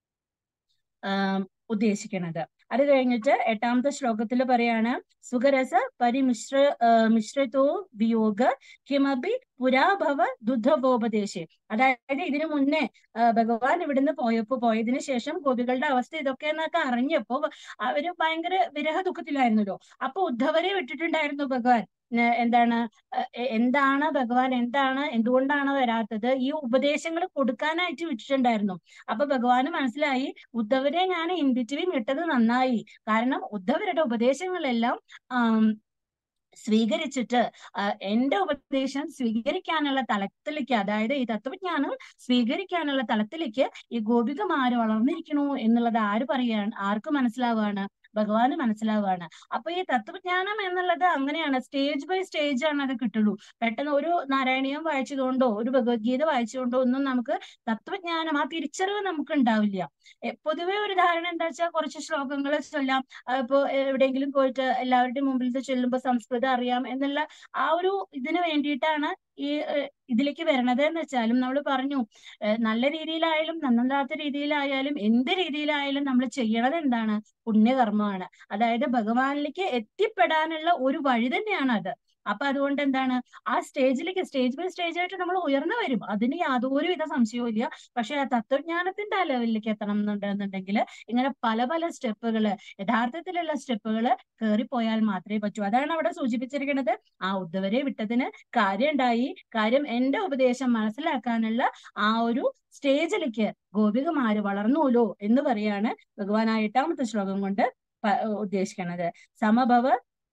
S9: ആം, ഉദ്ദേശിക്കുന്നത് അത് കഴിഞ്ഞിട്ട് എട്ടാമത്തെ ശ്ലോകത്തിൽ പറയാണ് സുഖരസ പരിമിശ്ര ആ, മിശ്രിതോ വിയോഗ കിമപി പുരാഭവ ദുദ്ധവോപദേശേ അതായത് ഇതിനു മുന്നേ ആ, ഭഗവാൻ ഇവിടുന്ന് പോയപ്പോ പോയതിനു ശേഷം ഗോപികളുടെ അവസ്ഥ ഇതൊക്കെ എന്നൊക്കെ അറിഞ്ഞപ്പോ അവര് ഭയങ്കര വിരഹ ദുഃഖത്തിലായിരുന്നല്ലോ അപ്പൊ ഉദ്ധവരെ വിട്ടിട്ടുണ്ടായിരുന്നു ഭഗവാൻ ന- എന്താണ് എ- എ- എന്താണ് ഭഗവാൻ എന്താണ് എന്തുകൊണ്ടാണ് വരാത്തത് ഈ ഉപദേശങ്ങൾ കൊടുക്കാനായിട്ട് വിട്ടിട്ടുണ്ടായിരുന്നു അപ്പൊ ഭഗവാന് മനസ്സിലായി ഉദ്ധവരെ ഞാൻ ഇൻ ബിറ്റ്വീൻ വിട്ടത് നന്നായി കാരണം ഉദ്ധവരുടെ ഉപദേശങ്ങളെല്ലാം ആം, സ്വീകരിച്ചിട്ട് ആ, എന്റെ ഉപദേശം സ്വീകരിക്കാനുള്ള തലത്തിലേക്ക് അതായത് ഈ തത്വജ്ഞാനം സ്വീകരിക്കാനുള്ള തലത്തിലേക്ക് ഈ ഗോപികമാര് വളർന്നിരിക്കണു എന്നുള്ളത് ആര് പറയാണ് ആർക്ക് മനസ്സിലാവുകയാണ് ഭഗവാന് മനസ്സിലാവുകയാണ് അപ്പൊ ഈ തത്വജ്ഞാനം എന്നുള്ളത് അങ്ങനെയാണ് സ്റ്റേജ് ബൈ സ്റ്റേജ് ആണ് അത് കിട്ടുള്ളൂ പെട്ടെന്ന് ഒരു നാരായണീയം വായിച്ചതുകൊണ്ടോ ഒരു ഭഗവത്ഗീത വായിച്ചതുകൊണ്ടോ ഒന്നും നമുക്ക് തത്വജ്ഞാനം ആ തിരിച്ചറിവ് നമുക്ക് ഉണ്ടാവില്ല എ, പൊതുവെ ഒരു ധാരണ എന്താ വെച്ചാൽ കുറച്ച് ശ്ലോകങ്ങൾ ചൊല്ലാം ആ, ഇപ്പൊ എവിടെയെങ്കിലും പോയിട്ട് എല്ലാവരുടെയും മുമ്പിൽ ഇത് ചൊല്ലുമ്പോൾ സംസ്കൃതം അറിയാം എന്നുള്ള ആ ഒരു ഇതിന് വേണ്ടിയിട്ടാണ് ഈ ഏഹ്, ഇതിലേക്ക് വരണത് എന്ന് വെച്ചാലും നമ്മൾ പറഞ്ഞു ഏഹ്, നല്ല രീതിയിലായാലും നന്നല്ലാത്ത രീതിയിലായാലും എന്ത് രീതിയിലായാലും നമ്മൾ ചെയ്യണത് എന്താണ് പുണ്യകർമ്മമാണ് അതായത് ഭഗവാനിലേക്ക് എത്തിപ്പെടാനുള്ള ഒരു വഴി തന്നെയാണ് അത് അപ്പൊ അതുകൊണ്ട് എന്താണ് ആ സ്റ്റേജിലേക്ക് സ്റ്റേജ് ബൈ സ്റ്റേജ് ആയിട്ട് നമ്മൾ ഉയർന്നു വരും അതിന് യാതൊരുവിധ സംശയവും ഇല്ല പക്ഷെ ആ തത്വജ്ഞാനത്തിന്റെ ആ ലെവലിലേക്ക് എത്തണം എന്നുണ്ടെന്നുണ്ടെങ്കിൽ ഇങ്ങനെ പല പല സ്റ്റെപ്പുകള് യഥാർത്ഥത്തിലുള്ള സ്റ്റെപ്പുകള് കയറിപ്പോയാൽ മാത്രമേ പറ്റൂ അതാണ് അവിടെ സൂചിപ്പിച്ചിരിക്കുന്നത് ആ ഉദ്ധവരെ വിട്ടതിന് കാര്യമുണ്ടായി കാര്യം എന്റെ ഉപദേശം മനസ്സിലാക്കാനുള്ള ആ ഒരു സ്റ്റേജിലേക്ക് ഗോപികമാര് വളർന്നൂലോ എന്ന് പറയാണ് ഭഗവാൻ ആ എട്ടാമത്തെ ശ്ലോകം കൊണ്ട് പ- ഉദ്ദേശിക്കുന്നത് സമഭവ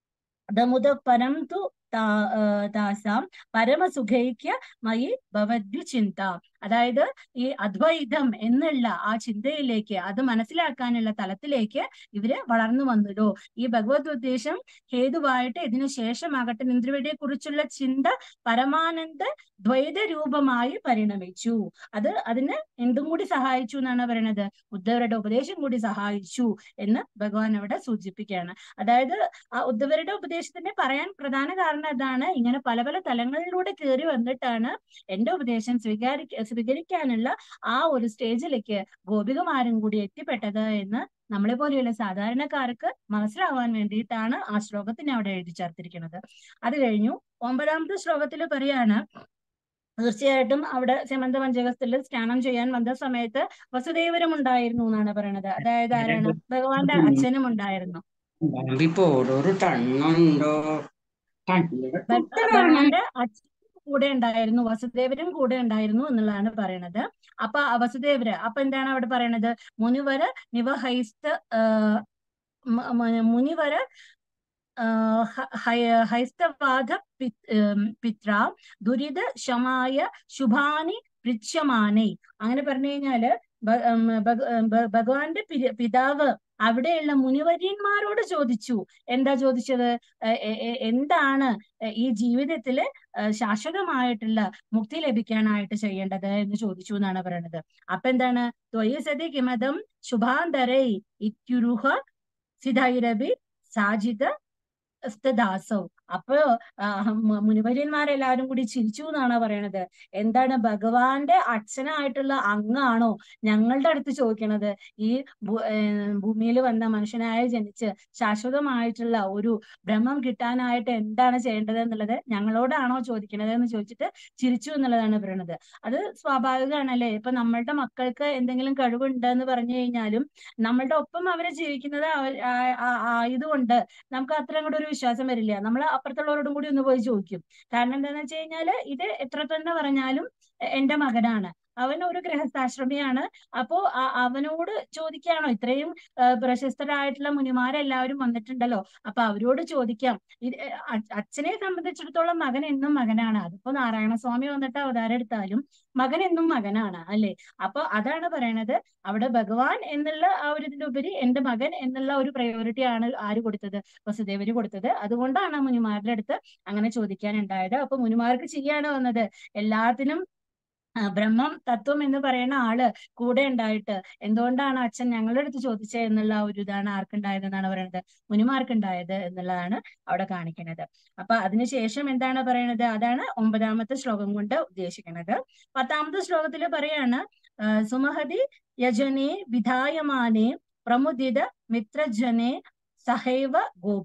S9: ദമുദ പരം തു താ- ആ, താസാം പരമസുഖൈക്യ മയി ഭവദ്യു ചിന്ത അതായത് ഈ അദ്വൈതം എന്നുള്ള ആ ചിന്തയിലേക്ക് അത് മനസ്സിലാക്കാനുള്ള തലത്തിലേക്ക് ഇവര് വളർന്നു വന്നല്ലോ ഈ ഭഗവത് ഉദ്ദേശം ഹേതുവായിട്ട് ഇതിനു ശേഷമാകട്ടെ നിന്ദ്രവടിയെ കുറിച്ചുള്ള ചിന്ത പരമാനന്ദ ദ്വൈത രൂപമായി പരിണമിച്ചു അത് അതിന് എന്തും കൂടി സഹായിച്ചു എന്നാണ് പറയണത് ഉദ്ധവരുടെ ഉപദേശം കൂടി സഹായിച്ചു എന്ന് ഭഗവാൻ അവിടെ സൂചിപ്പിക്കുകയാണ് അതായത് ആ ഉദ്ധവരുടെ ഉപദേശത്തിന്റെ പറയാൻ പ്രധാന കാരണം ഇതാണ് ഇങ്ങനെ പല പല തലങ്ങളിലൂടെ കയറി വന്നിട്ടാണ് എന്റെ ഉപദേശം സ്വീകാരി സ്വീകരിക്കാനുള്ള ആ ഒരു സ്റ്റേജിലേക്ക് ഗോപികമാരും കൂടി എത്തിപ്പെട്ടത് എന്ന് നമ്മളെ പോലെയുള്ള സാധാരണക്കാർക്ക് മനസ്സിലാവാൻ വേണ്ടിയിട്ടാണ് ആ ശ്ലോകത്തിനെ അവിടെ എഴുതി ചേർത്തിരിക്കുന്നത് അത് കഴിഞ്ഞു ഒമ്പതാമത്തെ ശ്ലോകത്തിൽ പറയാണ് തീർച്ചയായിട്ടും അവിടെ സെമന്ത പഞ്ചകസ്ഥിൽ സ്നാനം ചെയ്യാൻ വന്ന സമയത്ത് വസുദേവരും ഉണ്ടായിരുന്നു എന്നാണ് പറയണത് അതായത് ആരാണ് ഭഗവാന്റെ അച്ഛനും ഉണ്ടായിരുന്നു
S10: ഒരു ടണ്ണുണ്ടോ ടണ്ണ്
S9: ഭ- ഭഗവാന്റെ അച്ഛൻ കൂടെ ഉണ്ടായിരുന്നു വസുദേവരും കൂടെ ഉണ്ടായിരുന്നു എന്നുള്ളതാണ് പറയണത് അപ്പൊ ആ വസുദേവര് അപ്പൊ എന്താണ് അവിടെ പറയണത് മുനിവര നിവഹൈസ്ത ആ, മ- മ- മുനിവര ആ, ഹ- ഹയ- ഹൈസ്തവാദ പി- ഉം, പിത്ര ദുരിത ശമായ ശുഭാനി പൃച്ഛമാനേ അങ്ങനെ പറഞ്ഞു കഴിഞ്ഞാല് ഭ- ഉം, ഭഗ- ഉം, ഭ- ഭഗവാന്റെ പി- പിതാവ് അവിടെയുള്ള മുനിവര്യന്മാരോട് ചോദിച്ചു എന്താ ചോദിച്ചത് എ- എ- എ- എന്താണ് ഈ ജീവിതത്തില് ഏഹ് ശാശ്വതമായിട്ടുള്ള മുക്തി ലഭിക്കാനായിട്ട് ചെയ്യേണ്ടത് എന്ന് ചോദിച്ചു എന്നാണ് പറയണത് അപ്പൊ എന്താണ് ത്വയി സതി കിമതം ശുഭാന്തരൈ ഇത്യുരുഹ സിധൈരബി സാജിത സ്തദാസൗ അപ്പൊ ആ, മു- മുനിവര്യന്മാരെല്ലാരും കൂടി ചിരിച്ചു എന്നാണ് പറയണത് എന്താണ് ഭഗവാന്റെ അച്ഛനായിട്ടുള്ള അങ്ങാണോ ഞങ്ങളുടെ അടുത്ത് ചോദിക്കണത് ഈ ഭൂമിയിൽ വന്ന മനുഷ്യനായ ജനിച്ച് ശാശ്വതമായിട്ടുള്ള ഒരു ബ്രഹ്മം കിട്ടാനായിട്ട് എന്താണ് ചെയ്യേണ്ടത് എന്നുള്ളത് ഞങ്ങളോടാണോ ചോദിക്കണത് എന്ന് ചോദിച്ചിട്ട് ചിരിച്ചു എന്നുള്ളതാണ് പറയണത് അത് സ്വാഭാവികമാണല്ലേ ഇപ്പൊ നമ്മളുടെ മക്കൾക്ക് എന്തെങ്കിലും കഴിവുണ്ട് എന്ന് പറഞ്ഞു കഴിഞ്ഞാലും നമ്മളുടെ ഒപ്പം അവരെ ജീവിക്കുന്നത് അവ- ആ- ആ- ആയതുകൊണ്ട് നമുക്ക് അത്രയും കൂടെ ഒരു വിശ്വാസം വരില്ല നമ്മൾ അപ്പുറത്തുള്ളവരോടും കൂടി ഒന്ന് പോയി ചോദിക്കും കാരണം എന്താണെന്ന് വെച്ച് കഴിഞ്ഞാല് ഇത് എത്ര തന്നെ പറഞ്ഞാലും എ- എന്റെ മകനാണ് അവൻ ഒരു ഗൃഹസ്ഥാശ്രമിയാണ് അപ്പോ അ- അവനോട് ചോദിക്കുകയാണോ ഇത്രയും ആ, പ്രശസ്തരായിട്ടുള്ള മുനിമാരെല്ലാവരും വന്നിട്ടുണ്ടല്ലോ അപ്പൊ അവരോട് ചോദിക്കാം ഇത് എ, അ- അച്ഛനെ സംബന്ധിച്ചിടത്തോളം മകൻ എന്നും മകനാണ് അതിപ്പോ നാരായണസ്വാമി വന്നിട്ട് അവതാരം എടുത്താലും മകൻ എന്നും മകനാണ് അല്ലെ അപ്പൊ അതാണ് പറയണത് അവിടെ ഭഗവാൻ എന്നുള്ള ആ ഒരു ഇതിന്റെ ഉപരി എന്റെ മകൻ എന്നുള്ള ഒരു പ്രയോറിറ്റി ആണ് ആര് കൊടുത്തത് വസുദേവര് കൊടുത്തത് അതുകൊണ്ടാണ് മുനിമാരുടെ അടുത്ത് അങ്ങനെ ചോദിക്കാൻ ഉണ്ടായത് അപ്പൊ മുനിമാർക്ക് ചെയ്യാണ് വന്നത് എല്ലാത്തിനും ആ, ബ്രഹ്മം തത്വം എന്ന് പറയുന്ന ആള് കൂടെ ഉണ്ടായിട്ട് എന്തുകൊണ്ടാണ് അച്ഛൻ ഞങ്ങളുടെ അടുത്ത് ചോദിച്ചത് എന്നുള്ള ആ ഒരു ഇതാണ് ആർക്കുണ്ടായത് എന്നാണ് പറയുന്നത് മുനിമാർക്കുണ്ടായത് എന്നുള്ളതാണ് അവിടെ കാണിക്കുന്നത് അപ്പൊ അതിനുശേഷം എന്താണ് പറയണത് അതാണ് ഒമ്പതാമത്തെ ശ്ലോകം കൊണ്ട് ഉദ്ദേശിക്കുന്നത് പത്താമത്തെ ശ്ലോകത്തിൽ പറയാണ് ആ, സുമഹതി യജനെ വിധായമാനെ പ്രമുദിത മിത്രജനെ സഹൈവ ഗോപ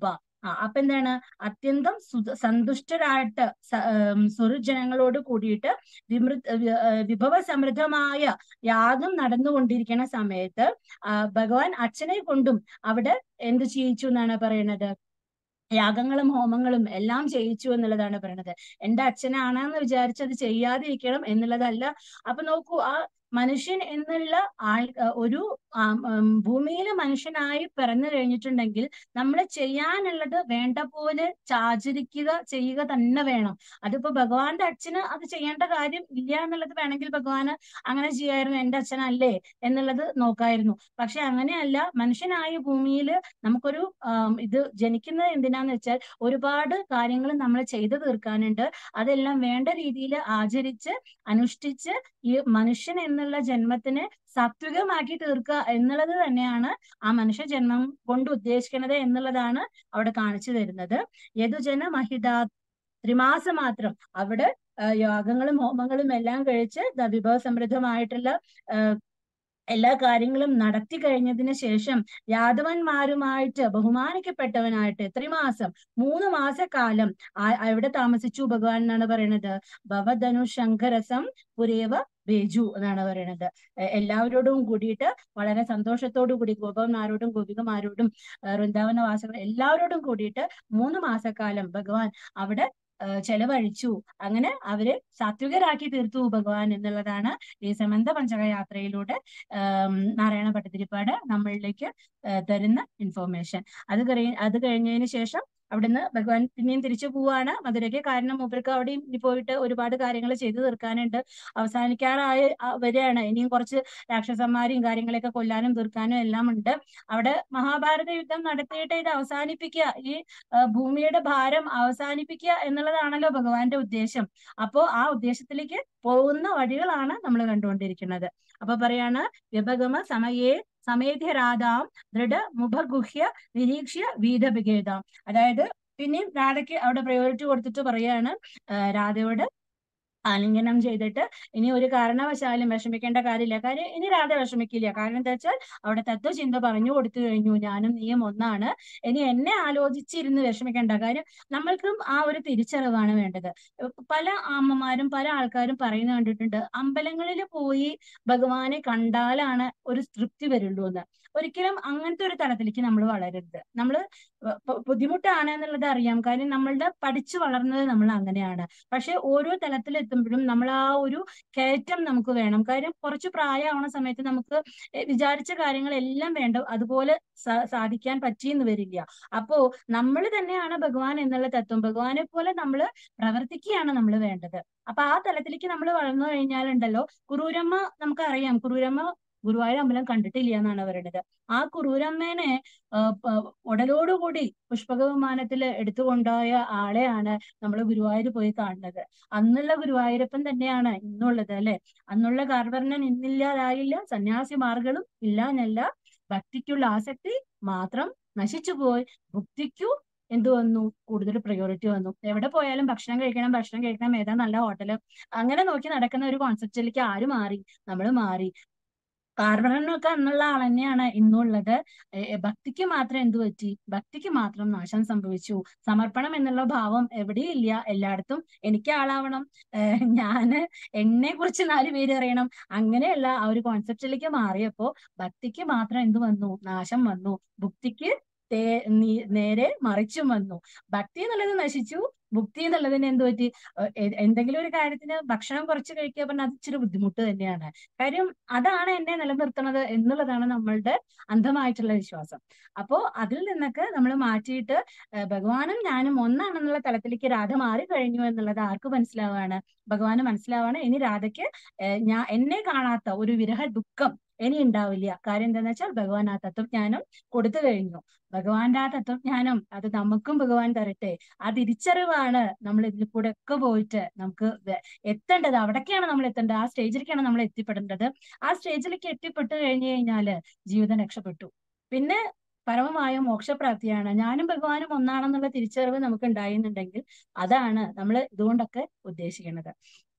S9: ആ അപ്പൊ എന്താണ് അത്യന്തം സുത- സന്തുഷ്ടരായിട്ട് സ- ഉം, സ്വരുജനങ്ങളോട് കൂടിയിട്ട് വിമൃ വി- ഏ, വിഭവസമൃദ്ധമായ യാഗം നടന്നുകൊണ്ടിരിക്കുന്ന സമയത്ത് ആ, ഭഗവാൻ അച്ഛനെ കൊണ്ടും അവിടെ എന്ത് ചെയ്യിച്ചു എന്നാണ് പറയുന്നത് യാഗങ്ങളും ഹോമങ്ങളും എല്ലാം ചെയ്യിച്ചു എന്നുള്ളതാണ് പറയുന്നത് എന്റെ അച്ഛനാണെന്ന് വിചാരിച്ച് അത് ചെയ്യാതിരിക്കണം എന്നുള്ളതല്ല അപ്പൊ നോക്കൂ ആ മനുഷ്യൻ എന്നുള്ള ആൾ ഒരു ആം, ഉം, ഭൂമിയിലെ മനുഷ്യനായി പിറന്നു കഴിഞ്ഞിട്ടുണ്ടെങ്കിൽ നമ്മൾ ചെയ്യാനുള്ളത് വേണ്ട പോലെ ആചരിക്കുക ചെയ്യുക തന്നെ വേണം അതിപ്പോ ഭഗവാന്റെ അച്ഛന് അത് ചെയ്യേണ്ട കാര്യം ഇല്ല എന്നുള്ളത് വേണമെങ്കിൽ ഭഗവാന് അങ്ങനെ ചെയ്യായിരുന്നു എന്റെ അച്ഛനല്ലേ എന്നുള്ളത് നോക്കായിരുന്നു പക്ഷെ അങ്ങനെയല്ല മനുഷ്യനായ ഭൂമിയിൽ നമുക്കൊരു ആം, ഇത് ജനിക്കുന്നത് എന്തിനാന്ന് വെച്ചാൽ ഒരുപാട് കാര്യങ്ങൾ നമ്മൾ ചെയ്തു തീർക്കാനുണ്ട് അതെല്ലാം വേണ്ട രീതിയിൽ ആചരിച്ച് അനുഷ്ഠിച്ച് ഈ മനുഷ്യൻ എന്നുള്ള ജന്മത്തിനെ സാത്വികമാക്കി തീർക്കുക എന്നുള്ളത് തന്നെയാണ് ആ മനുഷ്യ ജന്മം കൊണ്ട് ഉദ്ദേശിക്കുന്നത് എന്നുള്ളതാണ് അവിടെ കാണിച്ചു തരുന്നത് യദുജന മഹിത ത്രിമാസം മാത്രം അവിടെ ആ, യാഗങ്ങളും ഹോമങ്ങളും എല്ലാം കഴിച്ച് ദ വിഭവസമൃദ്ധമായിട്ടുള്ള ആ, എല്ലാ കാര്യങ്ങളും നടത്തി കഴിഞ്ഞതിന് ശേഷം യാദവന്മാരുമായിട്ട് ബഹുമാനിക്കപ്പെട്ടവനായിട്ട് ത്രിമാസം മൂന്ന് മാസക്കാലം ആ- എവിടെ താമസിച്ചു ഭഗവാൻ എന്നാണ് പറയുന്നത് ഭവധനു ശങ്കരസം പുരേവ ബേജു എന്നാണ് പറയുന്നത് എ- എല്ലാവരോടും കൂടിയിട്ട് വളരെ സന്തോഷത്തോടു കൂടി ഗോപന്മാരോടും ഗോപികമാരോടും ഏഹ് വൃന്ദാവനവാസികൾ എല്ലാവരോടും കൂടിയിട്ട് മൂന്ന് മാസക്കാലം ഭഗവാൻ അവിടെ ഏഹ് ചെലവഴിച്ചു അങ്ങനെ അവരെ സാത്വികരാക്കി തീർത്തു ഭഗവാൻ എന്നുള്ളതാണ് ഈ സമന്ത പഞ്ചക യാത്രയിലൂടെ ആം, നാരായണ ഭട്ടതിരിപ്പാട് നമ്മളിലേക്ക് ഏഹ് തരുന്ന ഇൻഫോർമേഷൻ അത് കഴി അത് കഴിഞ്ഞതിന് ശേഷം അവിടുന്ന് ഭഗവാൻ പിന്നെയും തിരിച്ചു പോവാണ് മധുരയ്ക്ക് കാരണം മൂപ്പർക്ക് അവിടെയും ഇനി പോയിട്ട് ഒരുപാട് കാര്യങ്ങൾ ചെയ്തു തീർക്കാനുണ്ട് അവസാനിക്കാറായ ആ, വരികയാണ് ഇനിയും കുറച്ച് രാക്ഷസന്മാരെയും കാര്യങ്ങളൊക്കെ കൊല്ലാനും തീർക്കാനും എല്ലാം ഉണ്ട് അവിടെ മഹാഭാരത യുദ്ധം നടത്തിയിട്ട് ഇത് അവസാനിപ്പിക്കുക ഈ ആ, ഭൂമിയുടെ ഭാരം അവസാനിപ്പിക്കുക എന്നുള്ളതാണല്ലോ ഭഗവാന്റെ ഉദ്ദേശം അപ്പോ ആ ഉദ്ദേശത്തിലേക്ക് പോകുന്ന വഴികളാണ് നമ്മൾ കണ്ടുകൊണ്ടിരിക്കുന്നത് അപ്പൊ പറയാണ് വിഭഗമ സമയേ സമേധ്യരാധാം ദൃഢ മുഖഗുഹ്യ നിരീക്ഷ്യ വീതഭിഗേതാം അതായത് പിന്നെയും രാധയ്ക്ക് അവിടെ പ്രയോറിറ്റി കൊടുത്തിട്ട് പറയാണ് ആ, രാധയോട് ആലിംഗനം ചെയ്തിട്ട് ഇനി ഒരു കാരണവശാലും വിഷമിക്കേണ്ട കാര്യമില്ല കാര്യം ഇനി രാധ വിഷമിക്കില്ല കാരണം എന്താ വെച്ചാൽ അവിടെ തത്വചിന്ത പറഞ്ഞു കൊടുത്തു കഴിഞ്ഞു ഞാനും നീയും ഒന്നാണ് ഇനി എന്നെ ആലോചിച്ചിരുന്ന് വിഷമിക്കേണ്ട കാര്യം നമ്മൾക്കും ആ ഒരു തിരിച്ചറിവാണ് വേണ്ടത് പല അമ്മമാരും പല ആൾക്കാരും പറയുന്നത് കണ്ടിട്ടുണ്ട് അമ്പലങ്ങളിൽ പോയി ഭഗവാനെ കണ്ടാലാണ് ഒരു തൃപ്തി വരുള്ളൂ എന്ന് ഒരിക്കലും അങ്ങനത്തെ ഒരു തലത്തിലേക്ക് നമ്മൾ വളരരുത് നമ്മൾ ബുദ്ധിമുട്ടാണ് എന്നുള്ളത് അറിയാം കാര്യം നമ്മളുടെ പഠിച്ചു വളർന്നത് നമ്മൾ അങ്ങനെയാണ് പക്ഷെ ഓരോ തലത്തിലെത്തുമ്പോഴും നമ്മൾ ആ ഒരു കയറ്റം നമുക്ക് വേണം കാര്യം കുറച്ച് പ്രായമാവണ സമയത്ത് നമുക്ക് എ- വിചാരിച്ച കാര്യങ്ങളെല്ലാം വേണ്ട അതുപോലെ സാ- സാധിക്കാൻ പറ്റിയെന്ന് വരില്ല അപ്പോ നമ്മൾ തന്നെയാണ് ഭഗവാൻ എന്നുള്ള തത്വം ഭഗവാനെ പോലെ നമ്മൾ പ്രവർത്തിക്കുകയാണ് നമ്മൾ വേണ്ടത് അപ്പൊ ആ തലത്തിലേക്ക് നമ്മൾ വളർന്നു കഴിഞ്ഞാലുണ്ടല്ലോ കുറൂരമ്മ നമുക്കറിയാം കുറൂരമ്മ ഗുരുവായൂർ അമ്പലം കണ്ടിട്ടില്ല എന്നാണ് പറയുന്നത് ആ കുറൂരമ്മേനെ ആ, പ- ഉടലോടുകൂടി പുഷ്പക വിമാനത്തിൽ എടുത്തുകൊണ്ടുപോയ ആളെയാണ് നമ്മൾ ഗുരുവായൂർ പോയി കാണുന്നത് അന്നുള്ള ഗുരുവായൂരപ്പൻ തന്നെയാണ് ഇന്നുള്ളത് അല്ലെ അന്നുള്ള കാർവർണ്ണൻ ഇന്നില്ലാതായില്ല സന്യാസിമാർകളും ഇല്ല എന്നല്ല ഭക്തിക്കുള്ള ആസക്തി മാത്രം നശിച്ചുപോയി ഭക്തിക്കു എന്ത് വന്നു കൂടുതൽ പ്രയോറിറ്റി വന്നു എവിടെ പോയാലും ഭക്ഷണം കഴിക്കണം ഭക്ഷണം കഴിക്കണം ഏതാ നല്ല ഹോട്ടല് അങ്ങനെ നോക്കി നടക്കുന്ന ഒരു കോൺസെപ്റ്റിലേക്ക് ആര് മാറി നമ്മൾ മാറി കാർബണനൊക്കെ അന്നുള്ള ആൾ തന്നെയാണ് ഇന്നുള്ളത് ഏ, ഏ, ഭക്തിക്ക് മാത്രം എന്ത് പറ്റി ഭക്തിക്ക് മാത്രം നാശം സംഭവിച്ചു സമർപ്പണം എന്നുള്ള ഭാവം എവിടെയില്ല എല്ലായിടത്തും എനിക്ക് ആളാവണം ഏഹ് ഞാന് എന്നെ കുറിച്ച് നാല് പേര് അറിയണം അങ്ങനെയല്ല ആ ഒരു കോൺസെപ്റ്റിലേക്ക് മാറിയപ്പോ ഭക്തിക്ക് മാത്രം എന്ത് വന്നു നാശം വന്നു ഭുക്തിക്ക് തേ- നീ- നേരെ മറിച്ചും വന്നു ഭക്തി എന്നുള്ളത് നശിച്ചു ഭുക്തി എന്നുള്ളതിന് എന്ത് പറ്റി ഏഹ് എ- എന്തെങ്കിലും ഒരു കാര്യത്തിന് ഭക്ഷണം കുറച്ച് കഴിക്കുക പറഞ്ഞാൽ അത് ഇച്ചിരി ബുദ്ധിമുട്ട് തന്നെയാണ് കാര്യം അതാണ് എന്നെ നിലനിർത്തുന്നത് എന്നുള്ളതാണ് നമ്മളുടെ അന്ധമായിട്ടുള്ള വിശ്വാസം അപ്പോ അതിൽ നിന്നൊക്കെ നമ്മൾ മാറ്റിയിട്ട് ഏഹ് ഭഗവാനും ഞാനും ഒന്നാണെന്നുള്ള തലത്തിലേക്ക് രാധ മാറി കഴിഞ്ഞു എന്നുള്ളത് ആർക്ക് മനസ്സിലാവാണ് ഭഗവാന് മനസ്സിലാവാണ് ഇനി രാധയ്ക്ക് ഏഹ് ഞാൻ എന്നെ കാണാത്ത ഒരു വിരഹ ദുഃഖം ഇനി ഉണ്ടാവില്ല കാര്യം എന്താന്ന് വെച്ചാൽ ഭഗവാൻ ആ തത്വജ്ഞാനം കൊടുത്തു കഴിഞ്ഞു ഭഗവാന്റെ ആ തത്വജ്ഞാനം അത് നമുക്കും ഭഗവാൻ തരട്ടെ ആ തിരിച്ചറിവാണ് നമ്മൾ ഇതിൽ കൂടെ ഒക്കെ പോയിട്ട് നമുക്ക് വെ- എത്തേണ്ടത് അവിടേക്കാണ് നമ്മൾ എത്തേണ്ടത് ആ സ്റ്റേജിലേക്കാണ് നമ്മൾ എത്തിപ്പെടേണ്ടത് ആ സ്റ്റേജിലേക്ക് എത്തിപ്പെട്ടു കഴിഞ്ഞു കഴിഞ്ഞാല് ജീവിതം രക്ഷപ്പെട്ടു പിന്നെ പരമമായ മോക്ഷപ്രാപ്തിയാണ് ഞാനും ഭഗവാനും ഒന്നാണെന്നുള്ള തിരിച്ചറിവ് നമുക്ക് ഉണ്ടായിരുന്നുണ്ടെങ്കിൽ അതാണ് നമ്മൾ ഇതുകൊണ്ടൊക്കെ ഉദ്ദേശിക്കുന്നത്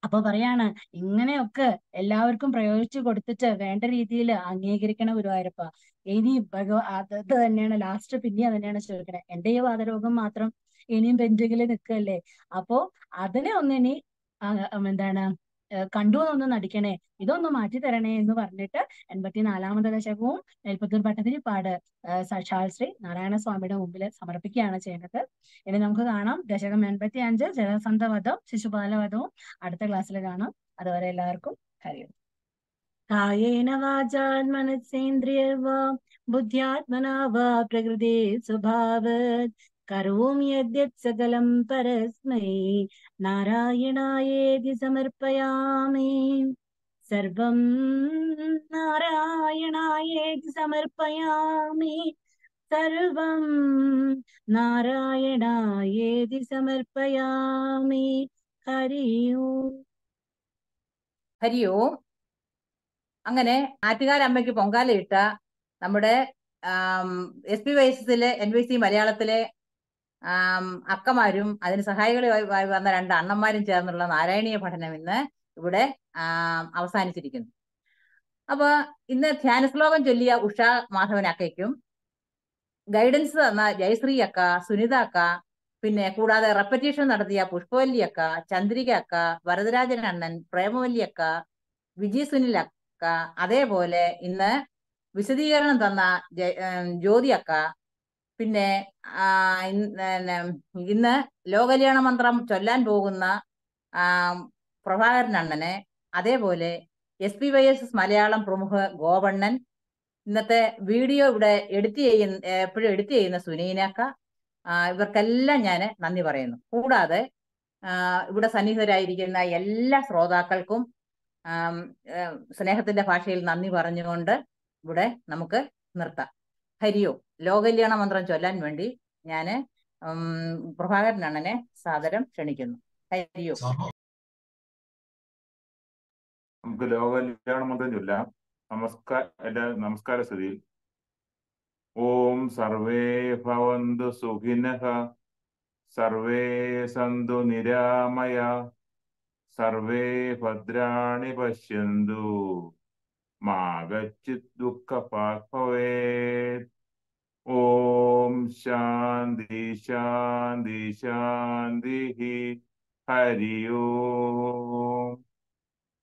S9: അപ്പൊ പറയാണ് ഇങ്ങനെയൊക്കെ എല്ലാവർക്കും പ്രയോഗിച്ചു കൊടുത്തിട്ട് വേണ്ട രീതിയിൽ അംഗീകരിക്കണം ഗുരുവായൂരപ്പ ഇനി ഭഗവ അത് ഇത് തന്നെയാണ് ലാസ്റ്റ് പിന്നെ അത് തന്നെയാണ് ചോദിക്കണേ എന്റെ ഈ വാതരോഗം മാത്രം ഇനിയും പെൻഡിങ്ങിൽ നിൽക്കല്ലേ അപ്പോ അതിനെ ഒന്നിനി ആ, ഉം, എന്താണ് ഏഹ് കണ്ടു എന്നൊന്ന് നടിക്കണേ ഇതൊന്ന് മാറ്റി തരണേ എന്ന് പറഞ്ഞിട്ട് എൺപത്തിനാലാമത് ദശകവും നെൽപ്പത്തൂർ ഭട്ടതിരിപ്പാട് ഏഹ് സാക്ഷാൽ ശ്രീ നാരായണ സ്വാമിയുടെ മുമ്പിൽ സമർപ്പിക്കുകയാണ് ചെയ്യുന്നത് ഇനി നമുക്ക് കാണാം ദശകം എൺപത്തി അഞ്ച് ജലസന്ധവധം ശിശുപാലവധവും അടുത്ത ക്ലാസ്സിൽ കാണാം അതുവരെ എല്ലാവർക്കും ഹരി ഓം. കായേന വാചാൽ മനസ്സേന്ദ്രിയർവാ ബുദ്ധ്യാത്മനാ വാ പ്രകൃതി സ്വഭാവത് കരോമി യദ്യത് സകലം പരസ്മൈ നാരായണായേതി സമർപ്പയാമി സർവം നാരായണായേതി സമർപ്പയാമി സർവം നാരായണായേതി സമർപ്പയാമി ഹരി ഓം
S1: ഹരി ഓം അങ്ങനെ ആറ്റുകാലമ്മയ്ക്ക് പൊങ്കാലയിട്ട നമ്മുടെ എസ് പി വൈ എസിലെ എൻ വൈ സി മലയാളത്തിലെ ആം, അക്കമാരും അതിന് സഹായികളുമായി ആയി വന്ന രണ്ട് അണ്ണന്മാരും ചേർന്നുള്ള നാരായണീയ പഠനം ഇന്ന് ഇവിടെ ആം, അവസാനിച്ചിരിക്കുന്നു അപ്പൊ ഇന്ന് ധ്യാന ശ്ലോകം ചൊല്ലിയ ഉഷ മാധവൻ അക്കയ്ക്കും ഗൈഡൻസ് തന്ന ജയശ്രീ അക്ക സുനിത അക്ക പിന്നെ കൂടാതെ റെപ്പറ്റീഷൻ നടത്തിയ പുഷ്പവല്ലി അക്ക ചന്ദ്രിക അക്ക വരദരാജൻ അണ്ണൻ പ്രേമവല്ലി അക്ക വിജി സുനിൽ അക്ക അതേപോലെ ഇന്ന് വിശദീകരണം തന്ന ജയ- ഏം, ജ്യോതി അക്ക പിന്നെ ആ, ഇന്ന് പിന്നെ ഇന്ന് ലോകകല്യാണ മന്ത്രം ചൊല്ലാൻ പോകുന്ന ആ, പ്രഭാകരൻ അണ്ണനെ അതേപോലെ S P Y S S Malayalam പ്രമുഖ ഗോപണ്ണൻ ഇന്നത്തെ വീഡിയോ ഇവിടെ എഡിറ്റ് ചെയ്യുന്ന എപ്പോഴും എഡിറ്റ് ചെയ്യുന്ന സുനീനക്ക ആ, ഇവർക്കെല്ലാം ഞാൻ നന്ദി പറയുന്നു കൂടാതെ ആ, ഇവിടെ സന്നിഹിതരായിരിക്കുന്ന എല്ലാ ശ്രോതാക്കൾക്കും ആം, ഏം, സ്നേഹത്തിന്റെ ഭാഷയിൽ നന്ദി പറഞ്ഞുകൊണ്ട് ഇവിടെ നമുക്ക് നിർത്താം ഹരിയോ ലോകകല്യാണ മന്ത്രം ചൊല്ലാൻ വേണ്ടി ഞാൻ പ്രഭാകരൻ അണ്ണനെ സാദരം ക്ഷണിക്കുന്നു ഹരിയോ
S11: നമുക്ക് ലോകകല്യാണ മന്ത്രം ചൊല്ലാം നമസ്കാര എല്ലാ നമസ്കാര സ്ഥിതിയിൽ ഓം സർവേ ഭവന്തു സുഖിനഃ സർവേ സന്തു നിരാമയ സർവേ ഭദ്രാണി പശ്യന്തു മാ ഗച്ഛിത് ദുഃഖഭാഗ് ഭവേത് ഓം ശാന്തി ശാന്തി ശാന്തി ഹരി ഓം